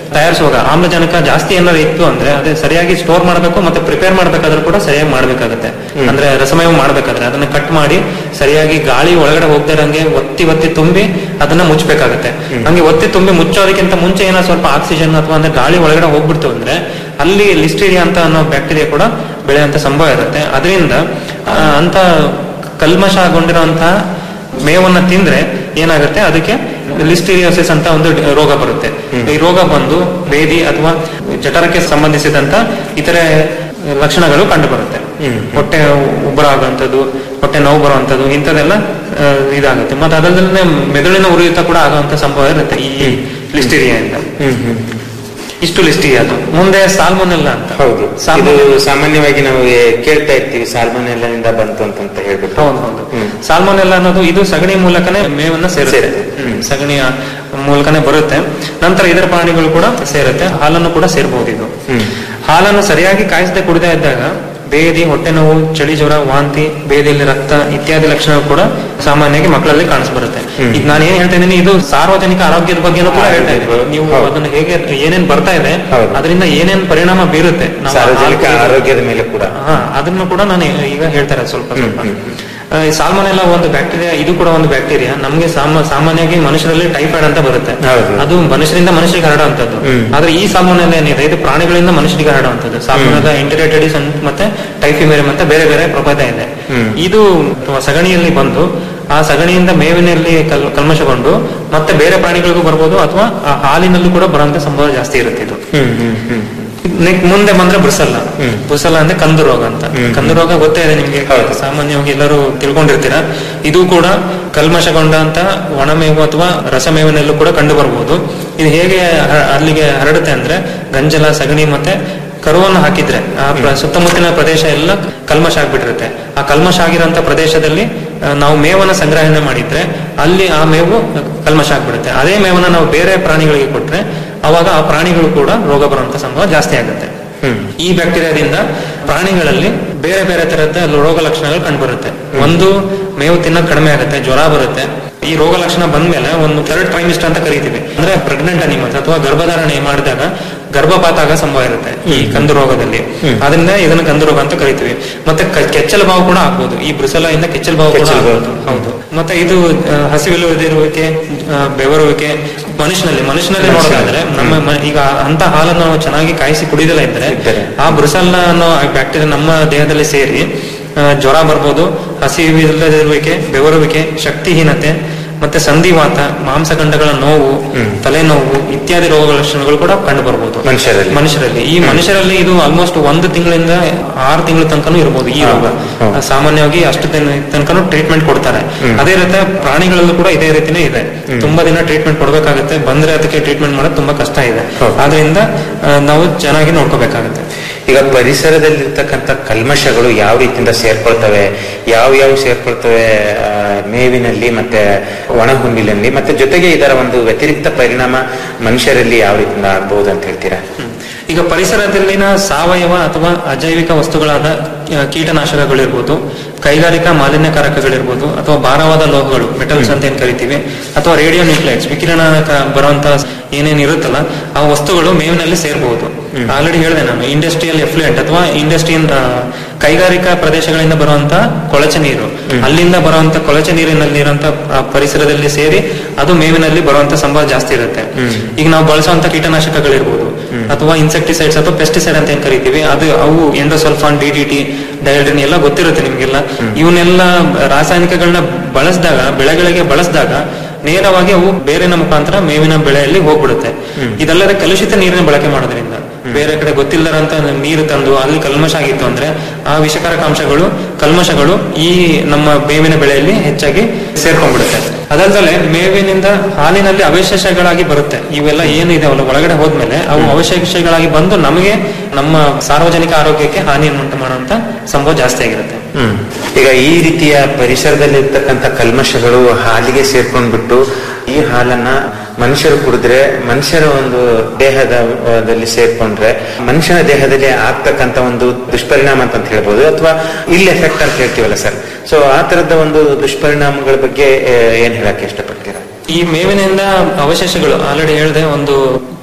ತಯಾರಿಸುವಾಗ ಆಮ್ಲಜನಕ ಜಾಸ್ತಿ ಏನಾದ್ರು ಇತ್ತು ಅಂದ್ರೆ ಅದೇ ಸರಿಯಾಗಿ ಸ್ಟೋರ್ ಮಾಡಬೇಕು ಮತ್ತೆ ಪ್ರಿಪೇರ್ ಮಾಡ್ಬೇಕಾದ್ರೂ ಕೂಡ ಸರಿಯಾಗಿ ಮಾಡ್ಬೇಕಾಗತ್ತೆ ಅಂದ್ರೆ ರಸಮಯ ಮಾಡ್ಬೇಕಾದ್ರೆ ಅದನ್ನ ಕಟ್ ಮಾಡಿ ಸರಿಯಾಗಿ ಗಾಳಿ ಒಳಗಡೆ ಹೋಗದೆ ಇರಂಗೆ ಒತ್ತಿ ಒತ್ತಿ ತುಂಬಿ ಅದನ್ನ ಮುಚ್ಚಬೇಕಾಗತ್ತೆ ಹಂಗೆ ಒತ್ತಿ ತುಂಬಿ ಮುಚ್ಚೋದಕ್ಕಿಂತ ಮುಂಚೆ ಏನೋ ಸ್ವಲ್ಪ ಆಕ್ಸಿಜನ್ ಅಥವಾ ಅಂದ್ರೆ ಗಾಳಿ ಒಳಗಡೆ ಹೋಗ್ಬಿಡ್ತು ಅಂದ್ರೆ ಅಲ್ಲಿ ಲಿಸ್ಟೀರಿಯಾ ಅಂತ ಅನ್ನೋ ಬ್ಯಾಕ್ಟೀರಿಯಾ ಕೂಡ ಬೆಳೆಯುವಂತ ಸಂಭವ ಇರುತ್ತೆ ಅದರಿಂದ ಅಂತ ಕಲ್ಮಶಗೊಂಡಿರುವಂತಹ ಮೇವನ್ನ ತಿಂದ್ರೆ ಏನಾಗುತ್ತೆ ಅದಕ್ಕೆ ಲಿಸ್ಟೀರಿಯೋಸಿಸ್ ಅಂತ ಒಂದು ರೋಗ ಬರುತ್ತೆ ಈ ರೋಗ ಬಂದು ಬೇದಿ ಅಥವಾ ಜಠರಕ್ಕೆ ಸಂಬಂಧಿಸಿದಂತ ಇತರೆ ಲಕ್ಷಣಗಳು ಕಂಡು ಬರುತ್ತೆ ಹೊಟ್ಟೆ ಉಬ್ಬರ ಆಗುವಂಥದ್ದು ಹೊಟ್ಟೆ ನೋವು ಬರುವಂಥದ್ದು ಇಂಥದ್ದೆಲ್ಲ ಆ, ಇದಾಗುತ್ತೆ ಮತ್ತೆ ಅದಲ್ಲದೆ ಮೆದುಳಿನ ಉರಿಯೂತ ಕೂಡ ಆಗುವಂತ ಸಂಭವ ಇರುತ್ತೆ ಈ ಲಿಸ್ಟೀರಿಯಾದಿಂದ ಇಷ್ಟು ಲಿಸ್ಟೀರಿಯಾ ಅದು ಮುಂದೆ ಸಾಲ್ಮೊನೆಲ್ಲ ಅಂತ ಹೌದು ಇದು ಸಾಲ್ಮೊನೆಲ್ಲ ಸಾಮಾನ್ಯವಾಗಿ ನಾವು ಏ, ಕೇಳ್ತಾ ಇರ್ತೀವಿ ಸಾಲ್ಮನೆಲ್ಲನಿಂದ ಬಂತು ಅಂತಂತ ಹೇಳ್ಬಿಟ್ಟು ಹೌದು ಹೌದು ಸಾಲ್ಮೊನೆಲ್ಲ ಅನ್ನೋದು ಇದು ಸಗಣಿ ಮೂಲಕನೇ ಮೇವನ್ನ ಸೇರುತ್ತೆ ಹ್ಮ್. ಸಗಣಿಯ ಮೂಲಕನೇ ಬರುತ್ತೆ ನಂತರ ಇದರ ಪ್ರಾಣಿಗಳು ಕೂಡ ಸೇರುತ್ತೆ ಹಾಲನ್ನು ಕೂಡ ಸೇರ್ಬಹುದು ಇದು ಹಾಲನ್ನು ಸರಿಯಾಗಿ ಕಾಯಿಸದೆ ಕುಡಿತಾ ಇದ್ದಾಗ ಬೇದಿ ಹೊಟ್ಟೆ ನೋವು ಚಳಿ ಜ್ವರ ವಾಂತಿ ಬೇದಿಯಲ್ಲಿ ರಕ್ತ ಇತ್ಯಾದಿ ಲಕ್ಷಣಗಳು ಕೂಡ ಸಾಮಾನ್ಯವಾಗಿ ಮಕ್ಕಳಲ್ಲಿ ಕಾಣಿಸ್ಬರುತ್ತೆ ಈಗ ನಾನು ಏನ್ ಹೇಳ್ತಾ ಇದ್ದೀನಿ ಇದು ಸಾರ್ವಜನಿಕ ಆರೋಗ್ಯದ ಬಗ್ಗೆನೂ ಕೂಡ ಹೇಳ್ತಾ ಇದ್ದೀನಿ ನೀವು ಅದನ್ನ ಹೇಗೆ ಏನೇನ್ ಬರ್ತಾ ಇದೆ ಅದರಿಂದ ಏನೇನ್ ಪರಿಣಾಮ ಬೀರುತ್ತೆ ನಾವು ಸಾರ್ವಜನಿಕ ಹಾಲು ಕುಡಿಯೋದು- ಆರೋಗ್ಯದ ಮೇಲೆ ಕೂಡ ಹಾ ಅದನ್ನು ಕೂಡ ನಾನು ಈಗ ಹೇಳ್ತಾ ಇರೋದು ಸ್ವಲ್ಪ ಸ್ವಲ್ಪ ಆ, ಈ ಸಾಲ್ಮನೆಲ್ಲ ಒಂದು ಬ್ಯಾಕ್ಟೀರಿಯಾ ಇದು ಕೂಡ ಒಂದು ಬ್ಯಾಕ್ಟೀರಿಯಾ ನಮ್ಗೆ ಸಾಮ- ಸಾಮಾನ್ಯವಾಗಿ ಮನುಷ್ಯರಲ್ಲಿ ಟೈಫಾಯ್ಡ್ ಅಂತ ಬರುತ್ತೆ ಅದು ಮನುಷ್ಯರಿಂದ ಮನುಷ್ಯರಿಗೆ ಹರಡುವಂತದ್ದು ಆದ್ರೆ ಈ ಸಾಲ್ಮನೆಲ್ಲ ಏನಿದೆ ಇದು ಪ್ರಾಣಿಗಳಿಂದ ಮನುಷ್ಯರಿಗೆ ಹರಡುವಂತದ್ದು ಸಾಲ್ಮನೆಲ್ಲ ಇಂಟರೇಟೆಡಿಸ್ ಮತ್ತೆ ಟೈಫಿಮೇರಿಯಂ ಅಂತ ಬೇರೆ ಬೇರೆ ಪ್ರಭೇದ ಇದೆ ಇದು ಸಗಣಿಯಲ್ಲಿ ಬಂದು ಆ ಸಗಣಿಯಿಂದ ಮೇವಿನಲ್ಲಿ ಕಲ್- ಕಲ್ಮಶಗೊಂಡು ಮತ್ತೆ ಬೇರೆ ಪ್ರಾಣಿಗಳಿಗೂ ಬರ್ಬೋದು ಅಥವಾ ಆ ಹಾಲಿನಲ್ಲೂ ಕೂಡ ಬರುವಂತ ಸಂಭವ ಜಾಸ್ತಿ ಇರುತ್ತೆ ಇದು ನೆಕ್ ಮುಂದೆ ಬಂದ್ರೆ ಬ್ರುಸಲ್ಲ ಬ್ರುಸಲ್ಲ ಅಂದ್ರೆ ಕಂದು ರೋಗ ಅಂತ ಕಂದು ರೋಗ ಗೊತ್ತೇ ಇದೆ ನಿಮ್ಗೆ ಸಾಮಾನ್ಯವಾಗಿ ಎಲ್ಲರೂ ತಿಳ್ಕೊಂಡಿರ್ತೀರಾ ಇದು ಕೂಡ ಕಲ್ಮಶಗೊಂಡಂತ ಒಣಮೇವು ಅಥವಾ ರಸಮೇವಿನಲ್ಲೂ ಕೂಡ ಕಂಡು ಬರ್ಬೋದು ಇದು ಹೇಗೆ ಹ- ಅಲ್ಲಿಗೆ ಹರಡುತ್ತೆ ಅಂದ್ರೆ ಗಂಜಲ ಸಗಣಿ ಮತ್ತೆ ಕರುವನ್ನು ಹಾಕಿದ್ರೆ ಆ ಪ್ರ- ಸುತ್ತಮುತ್ತಲಿನ ಪ್ರದೇಶ ಎಲ್ಲ ಕಲ್ಮಶ ಆಗ್ಬಿಟ್ಟಿರುತ್ತೆ ಆ ಕಲ್ಮಶ ಆಗಿರೋಂಥ ಪ್ರದೇಶದಲ್ಲಿ ಆ, ನಾವು ಮೇವನ್ನ ಸಂಗ್ರಹಣೆ ಮಾಡಿದ್ರೆ ಅಲ್ಲಿ ಆ ಮೇವು ಕಲ್ಮಶ ಆಗ್ಬಿಡುತ್ತೆ ಅದೇ ಮೇವನ್ನ ನಾವು ಬೇರೆ ಪ್ರಾಣಿಗಳಿಗೆ ಕೊಟ್ರೆ ಅವಾಗ ಆ ಪ್ರಾಣಿಗಳು ಕೂಡ ರೋಗ ಬರುವಂತ ಸಂಭವ ಜಾಸ್ತಿ ಆಗುತ್ತೆ ಈ ಬ್ಯಾಕ್ಟೀರಿಯಾದಿಂದ ಪ್ರಾಣಿಗಳಲ್ಲಿ ಬೇರೆ ಬೇರೆ ತರಹದ ರೋಗ ಲಕ್ಷಣಗಳು ಕಂಡುಬರುತ್ತೆ ಒಂದು ಮೇವು ತಿನ್ನೋದು ಕಡಿಮೆ ಆಗುತ್ತೆ ಜ್ವರ ಬರುತ್ತೆ ಈ ರೋಗ ಲಕ್ಷಣ ಬಂದ್ಮೇಲೆ ಒಂದು ಥರ್ಡ್ ಟ್ರೈಮಿಸ್ಟ್ ಅಂತ ಕರಿತೀವಿ ಅಂದ್ರೆ ಪ್ರೆಗ್ನೆಂಟ್ ಅನಿಮಲ್ಸ್ ಅಥವಾ ಗರ್ಭಧಾರಣೆ ಮಾಡಿದಾಗ ಗರ್ಭಪಾತ ಆಗೋ ಸಂಭವ ಇರುತ್ತೆ ಈ ಕಂದು ರೋಗದಲ್ಲಿ ಅದರಿಂದ ಇದನ್ನ ಕಂದು ರೋಗ ಅಂತ ಕರಿತೀವಿ ಮತ್ತೆ ಕ- ಕೆಚ್ಚಲು ಬಾವು ಕೂಡ ಆಗ್ಬೋದು ಈ ಬ್ರುಸಲ ಇಂದ ಕೆಚ್ಚಲು ಬಾವು ಕೂಡ ಕೆಚ್ಚಲು ಬಾವು. ಆಗ್ಬೋದು ಹೌದು ಮತ್ತೆ ಇದು ಆ, ಹಸಿವಿಲ್ಲದಿರುವಿಕೆ ಆ, ಬೆವರುವಿಕೆ ಮನುಷ್ಯನಲ್ಲಿ ಮನುಷ್ಯನಲ್ಲಿ ನೋಡೋದಾದ್ರೆ ನಮ್ಮ ಮ- ಈಗ ಅಂತ ಹಾಲನ್ನು ನಾವು ಚೆನ್ನಾಗಿ ಕಾಯಿಸಿ ಕುಡಿದಲ್ಲ ಇದ್ರೆ ಆ ಬ್ರುಸಲ್ನ ಅನ್ನೋ ಬ್ಯಾಕ್ಟೀರಿಯಾ ನಮ್ಮ ದೇಹದಲ್ಲಿ ಸೇರಿ ಆ, ಜ್ವರ ಬರ್ಬೋದು ಹಸಿವಿಲ್ಲದಿರುವಿಕೆ ಬೆವರುವಿಕೆ ಶಕ್ತಿಹೀನತೆ ಮತ್ತೆ ಸಂಧಿವಾತ ಮಾಂಸಖಂಡಗಳ ನೋವು ತಲೆನೋವು ಇತ್ಯಾದಿ ರೋಗ ಲಕ್ಷಣಗಳು ಕೂಡ ಕಂಡು ಬರ್ಬೋದು ಮನುಷ್ಯರಲ್ಲಿ ಮನುಷ್ಯರಲ್ಲಿ ಈ ಮನುಷ್ಯರಲ್ಲಿ ಇದು ಆಲ್ಮೋಸ್ಟ್ ಒಂದು ತಿಂಗಳಿಂದ ಆರು ತಿಂಗಳ ತನಕನೂ ಇರ್ಬೋದು ಈ ರೋಗ ಸಾಮಾನ್ಯವಾಗಿ ಅಷ್ಟು ದಿನ ತನಕನೂ ಟ್ರೀಟ್ಮೆಂಟ್ ಕೊಡ್ತಾರೆ ಅದೇ ರೀತಿ ಪ್ರಾಣಿಗಳಲ್ಲೂ ಕೂಡ ಇದೇ ರೀತಿನೇ ಇದೆ ತುಂಬಾ ದಿನ ಟ್ರೀಟ್ಮೆಂಟ್ ಕೊಡ್ಬೇಕಾಗುತ್ತೆ ಬಂದ್ರೆ ಅದಕ್ಕೆ ಟ್ರೀಟ್ಮೆಂಟ್ ಮಾಡೋದು ತುಂಬಾ ಕಷ್ಟ ಇದೆ ಆದ್ರಿಂದ ಆ, ನಾವು ಚೆನ್ನಾಗಿ ನೋಡ್ಕೋಬೇಕಾಗುತ್ತೆ ಈಗ ಪರಿಸರದಲ್ಲಿರ್ತಕ್ಕಂಥ ಕಲ್ಮಶಗಳು ಯಾವ ರೀತಿಯಿಂದ ಸೇರ್ಕೊಳ್ತವೆ ಯಾವ ಯಾವ ಸೇರ್ಕೊಳ್ತವೆ ಆ, ಮೇವಿನಲ್ಲಿ ಮತ್ತೆ ಒಣ ಹುಲ್ಲಿನಲ್ಲಿ ಮತ್ತೆ ಜೊತೆಗೆ ಇದರ ಒಂದು ವ್ಯತಿರಿಕ್ತ ಪರಿಣಾಮ ಮನುಷ್ಯರಲ್ಲಿ ಯಾವ ರೀತಿಯಿಂದ ಆಗ್ಬಹುದು ಅಂತ ಹೇಳ್ತೀರಾ ಈಗ ಪರಿಸರದಲ್ಲಿನ ಸಾವಯವ ಅಥವಾ ಅಜೈವಿಕ ವಸ್ತುಗಳಾದ ಆ, ಕೀಟನಾಶಕಗಳಿರ್ಬೋದು ಕೈಗಾರಿಕಾ ಮಾಲಿನ್ಯಕಾರಕಗಳಿರ್ಬೋದು ಅಥವಾ ಭಾರವಾದ ಲೋಹಗಳು ಮೆಟಲ್ಸ್ ಅಂತ ಏನ್ ಕರಿತೀವಿ ಅಥವಾ ರೇಡಿಯೋ ನ್ಯೂಕ್ಲೈಡ್ಸ್ ವಿಕಿರಣ ಬರುವಂತ ಏನೇನ್ ಇರುತ್ತಲ್ಲ ಆ ವಸ್ತುಗಳು ಮೇವಿನಲ್ಲಿ ಸೇರಬಹುದು ಆಲ್ರೆಡಿ ಹೇಳಿದೆ ನಾನು ಇಂಡಸ್ಟ್ರಿಯಲ್ ಎಫ್ಲುಯೆಂಟ್ ಅಥವಾ ಇಂಡಸ್ಟ್ರಿಯಲ್ ಕೈಗಾರಿಕಾ ಪ್ರದೇಶಗಳಿಂದ ಬರುವಂತ ಕೊಳಚೆ ನೀರು ಅಲ್ಲಿಂದ ಬರುವಂತ ಕೊಳಚೆ ನೀರಿನಲ್ಲಿ ಇರುವಂತ ಆ ಪರಿಸರದಲ್ಲಿ ಸೇರಿ ಅದು ಮೇವಿನಲ್ಲಿ ಬರುವಂತ ಸಂಭವ ಜಾಸ್ತಿ ಇರುತ್ತೆ ಈಗ ನಾವು ಬಳಸುವಂತ ಕೀಟನಾಶಕಗಳಿರ್ಬೋದು ಅಥವಾ ಇನ್ಸೆಕ್ಟಿಸೈಡ್ಸ್ ಅಥವಾ ಪೆಸ್ಟಿಸೈಡ್ ಅಂತ ಏನ್ ಕರಿತೀವಿ ಅದು ಅವು endosulfan D D T dieldrin ಎಲ್ಲ ಗೊತ್ತಿರುತ್ತೆ ನಿಮ್ಗೆಲ್ಲ ಇವನ್ನೆಲ್ಲ ರಾಸಾಯನಿಕಗಳನ್ನ ಬಳಸಿದಾಗ ಬೆಳೆಗಳಿಗೆ ಬಳಸಿದಾಗ ನೇರವಾಗಿ ಅವು ಬೇರಿನ ಮುಖಾಂತರ ಮೇವಿನ ಬೆಳೆಯಲ್ಲಿ ಹೋಗ್ಬಿಡುತ್ತೆ ಇದಲ್ಲದೆ ಕಲುಷಿತ ನೀರಿನ ಬಳಕೆ ಮಾಡೋದ್ರಿಂದ ಬೇರೆ ಕಡೆ ಗೊತ್ತಿಲ್ಲದಂತ ನೀರು ತಂದು ಅಲ್ಲಿ ಕಲ್ಮಶ ಆಗಿತ್ತು ಅಂದ್ರೆ ಆ ವಿಷಕಾರಕಾಂಶಗಳು ಕಲ್ಮಶಗಳು ಈ ನಮ್ಮ ಮೇವಿನ ಬೆಳೆಯಲ್ಲಿ ಹೆಚ್ಚಾಗಿ ಸೇರ್ಕೊಂಡ್ಬಿಡುತ್ತೆ ಅದಲ್ಲದೆ ಮೇವಿನಿಂದ ಹಾಲಿನಲ್ಲಿ ಅವಶೇಷಗಳಾಗಿ ಬರುತ್ತೆ ಇವೆಲ್ಲ ಏನು ಇದಾವಲ್ಲ ಒಳಗಡೆ ಹೋದ್ಮೇಲೆ ಅವು ಅವಶೇಷಗಳಾಗಿ ಬಂದು ನಮಗೆ ನಮ್ಮ ಸಾರ್ವಜನಿಕ ಆರೋಗ್ಯಕ್ಕೆ ಹಾನಿಯನ್ನು ಉಂಟು ಮಾಡುವಂತ ಸಂಭವ ಜಾಸ್ತಿ ಆಗಿರುತ್ತೆ ಹ್ಮ್ ಈಗ ಈ ರೀತಿಯ ಪರಿಸರದಲ್ಲಿರ್ತಕ್ಕಂಥ ಕಲ್ಮಶಗಳು ಹಾಲಿಗೆ ಸೇರ್ಕೊಂಡ್ಬಿಟ್ಟು ಈ ಹಾಲನ್ನ ಮನುಷ್ಯರು ಕುಡಿದ್ರೆ ಮನುಷ್ಯರ ಒಂದು ದೇಹದ ಆ, ದಲ್ಲಿ ಸೇರ್ಕೊಂಡ್ರೆ ಮನುಷ್ಯನ ದೇಹದಲ್ಲಿ ಆಗ್ತಕ್ಕಂಥ ಒಂದು ದುಷ್ಪರಿಣಾಮ ಅಂತ ಹೇಳ್ಬೋದು ಅಥವಾ ಇಲ್ ಎಫೆಕ್ಟ್ ಅಂತ ಹೇಳ್ತೀವಲ್ಲ ಸರ್ ಸೊ ಆ ತರದ ಒಂದು ದುಷ್ಪರಿಣಾಮಗಳ ಬಗ್ಗೆ ಆ, ಏನ್ ಹೇಳಕ್ಕೆ ಇಷ್ಟಪಡ್ತೀರಾ ಈ ಮೇವಿನಿಂದ ಅವಶೇಷಗಳು ಆಲ್ರೆಡಿ ಹೇಳಿದೆ ಒಂದು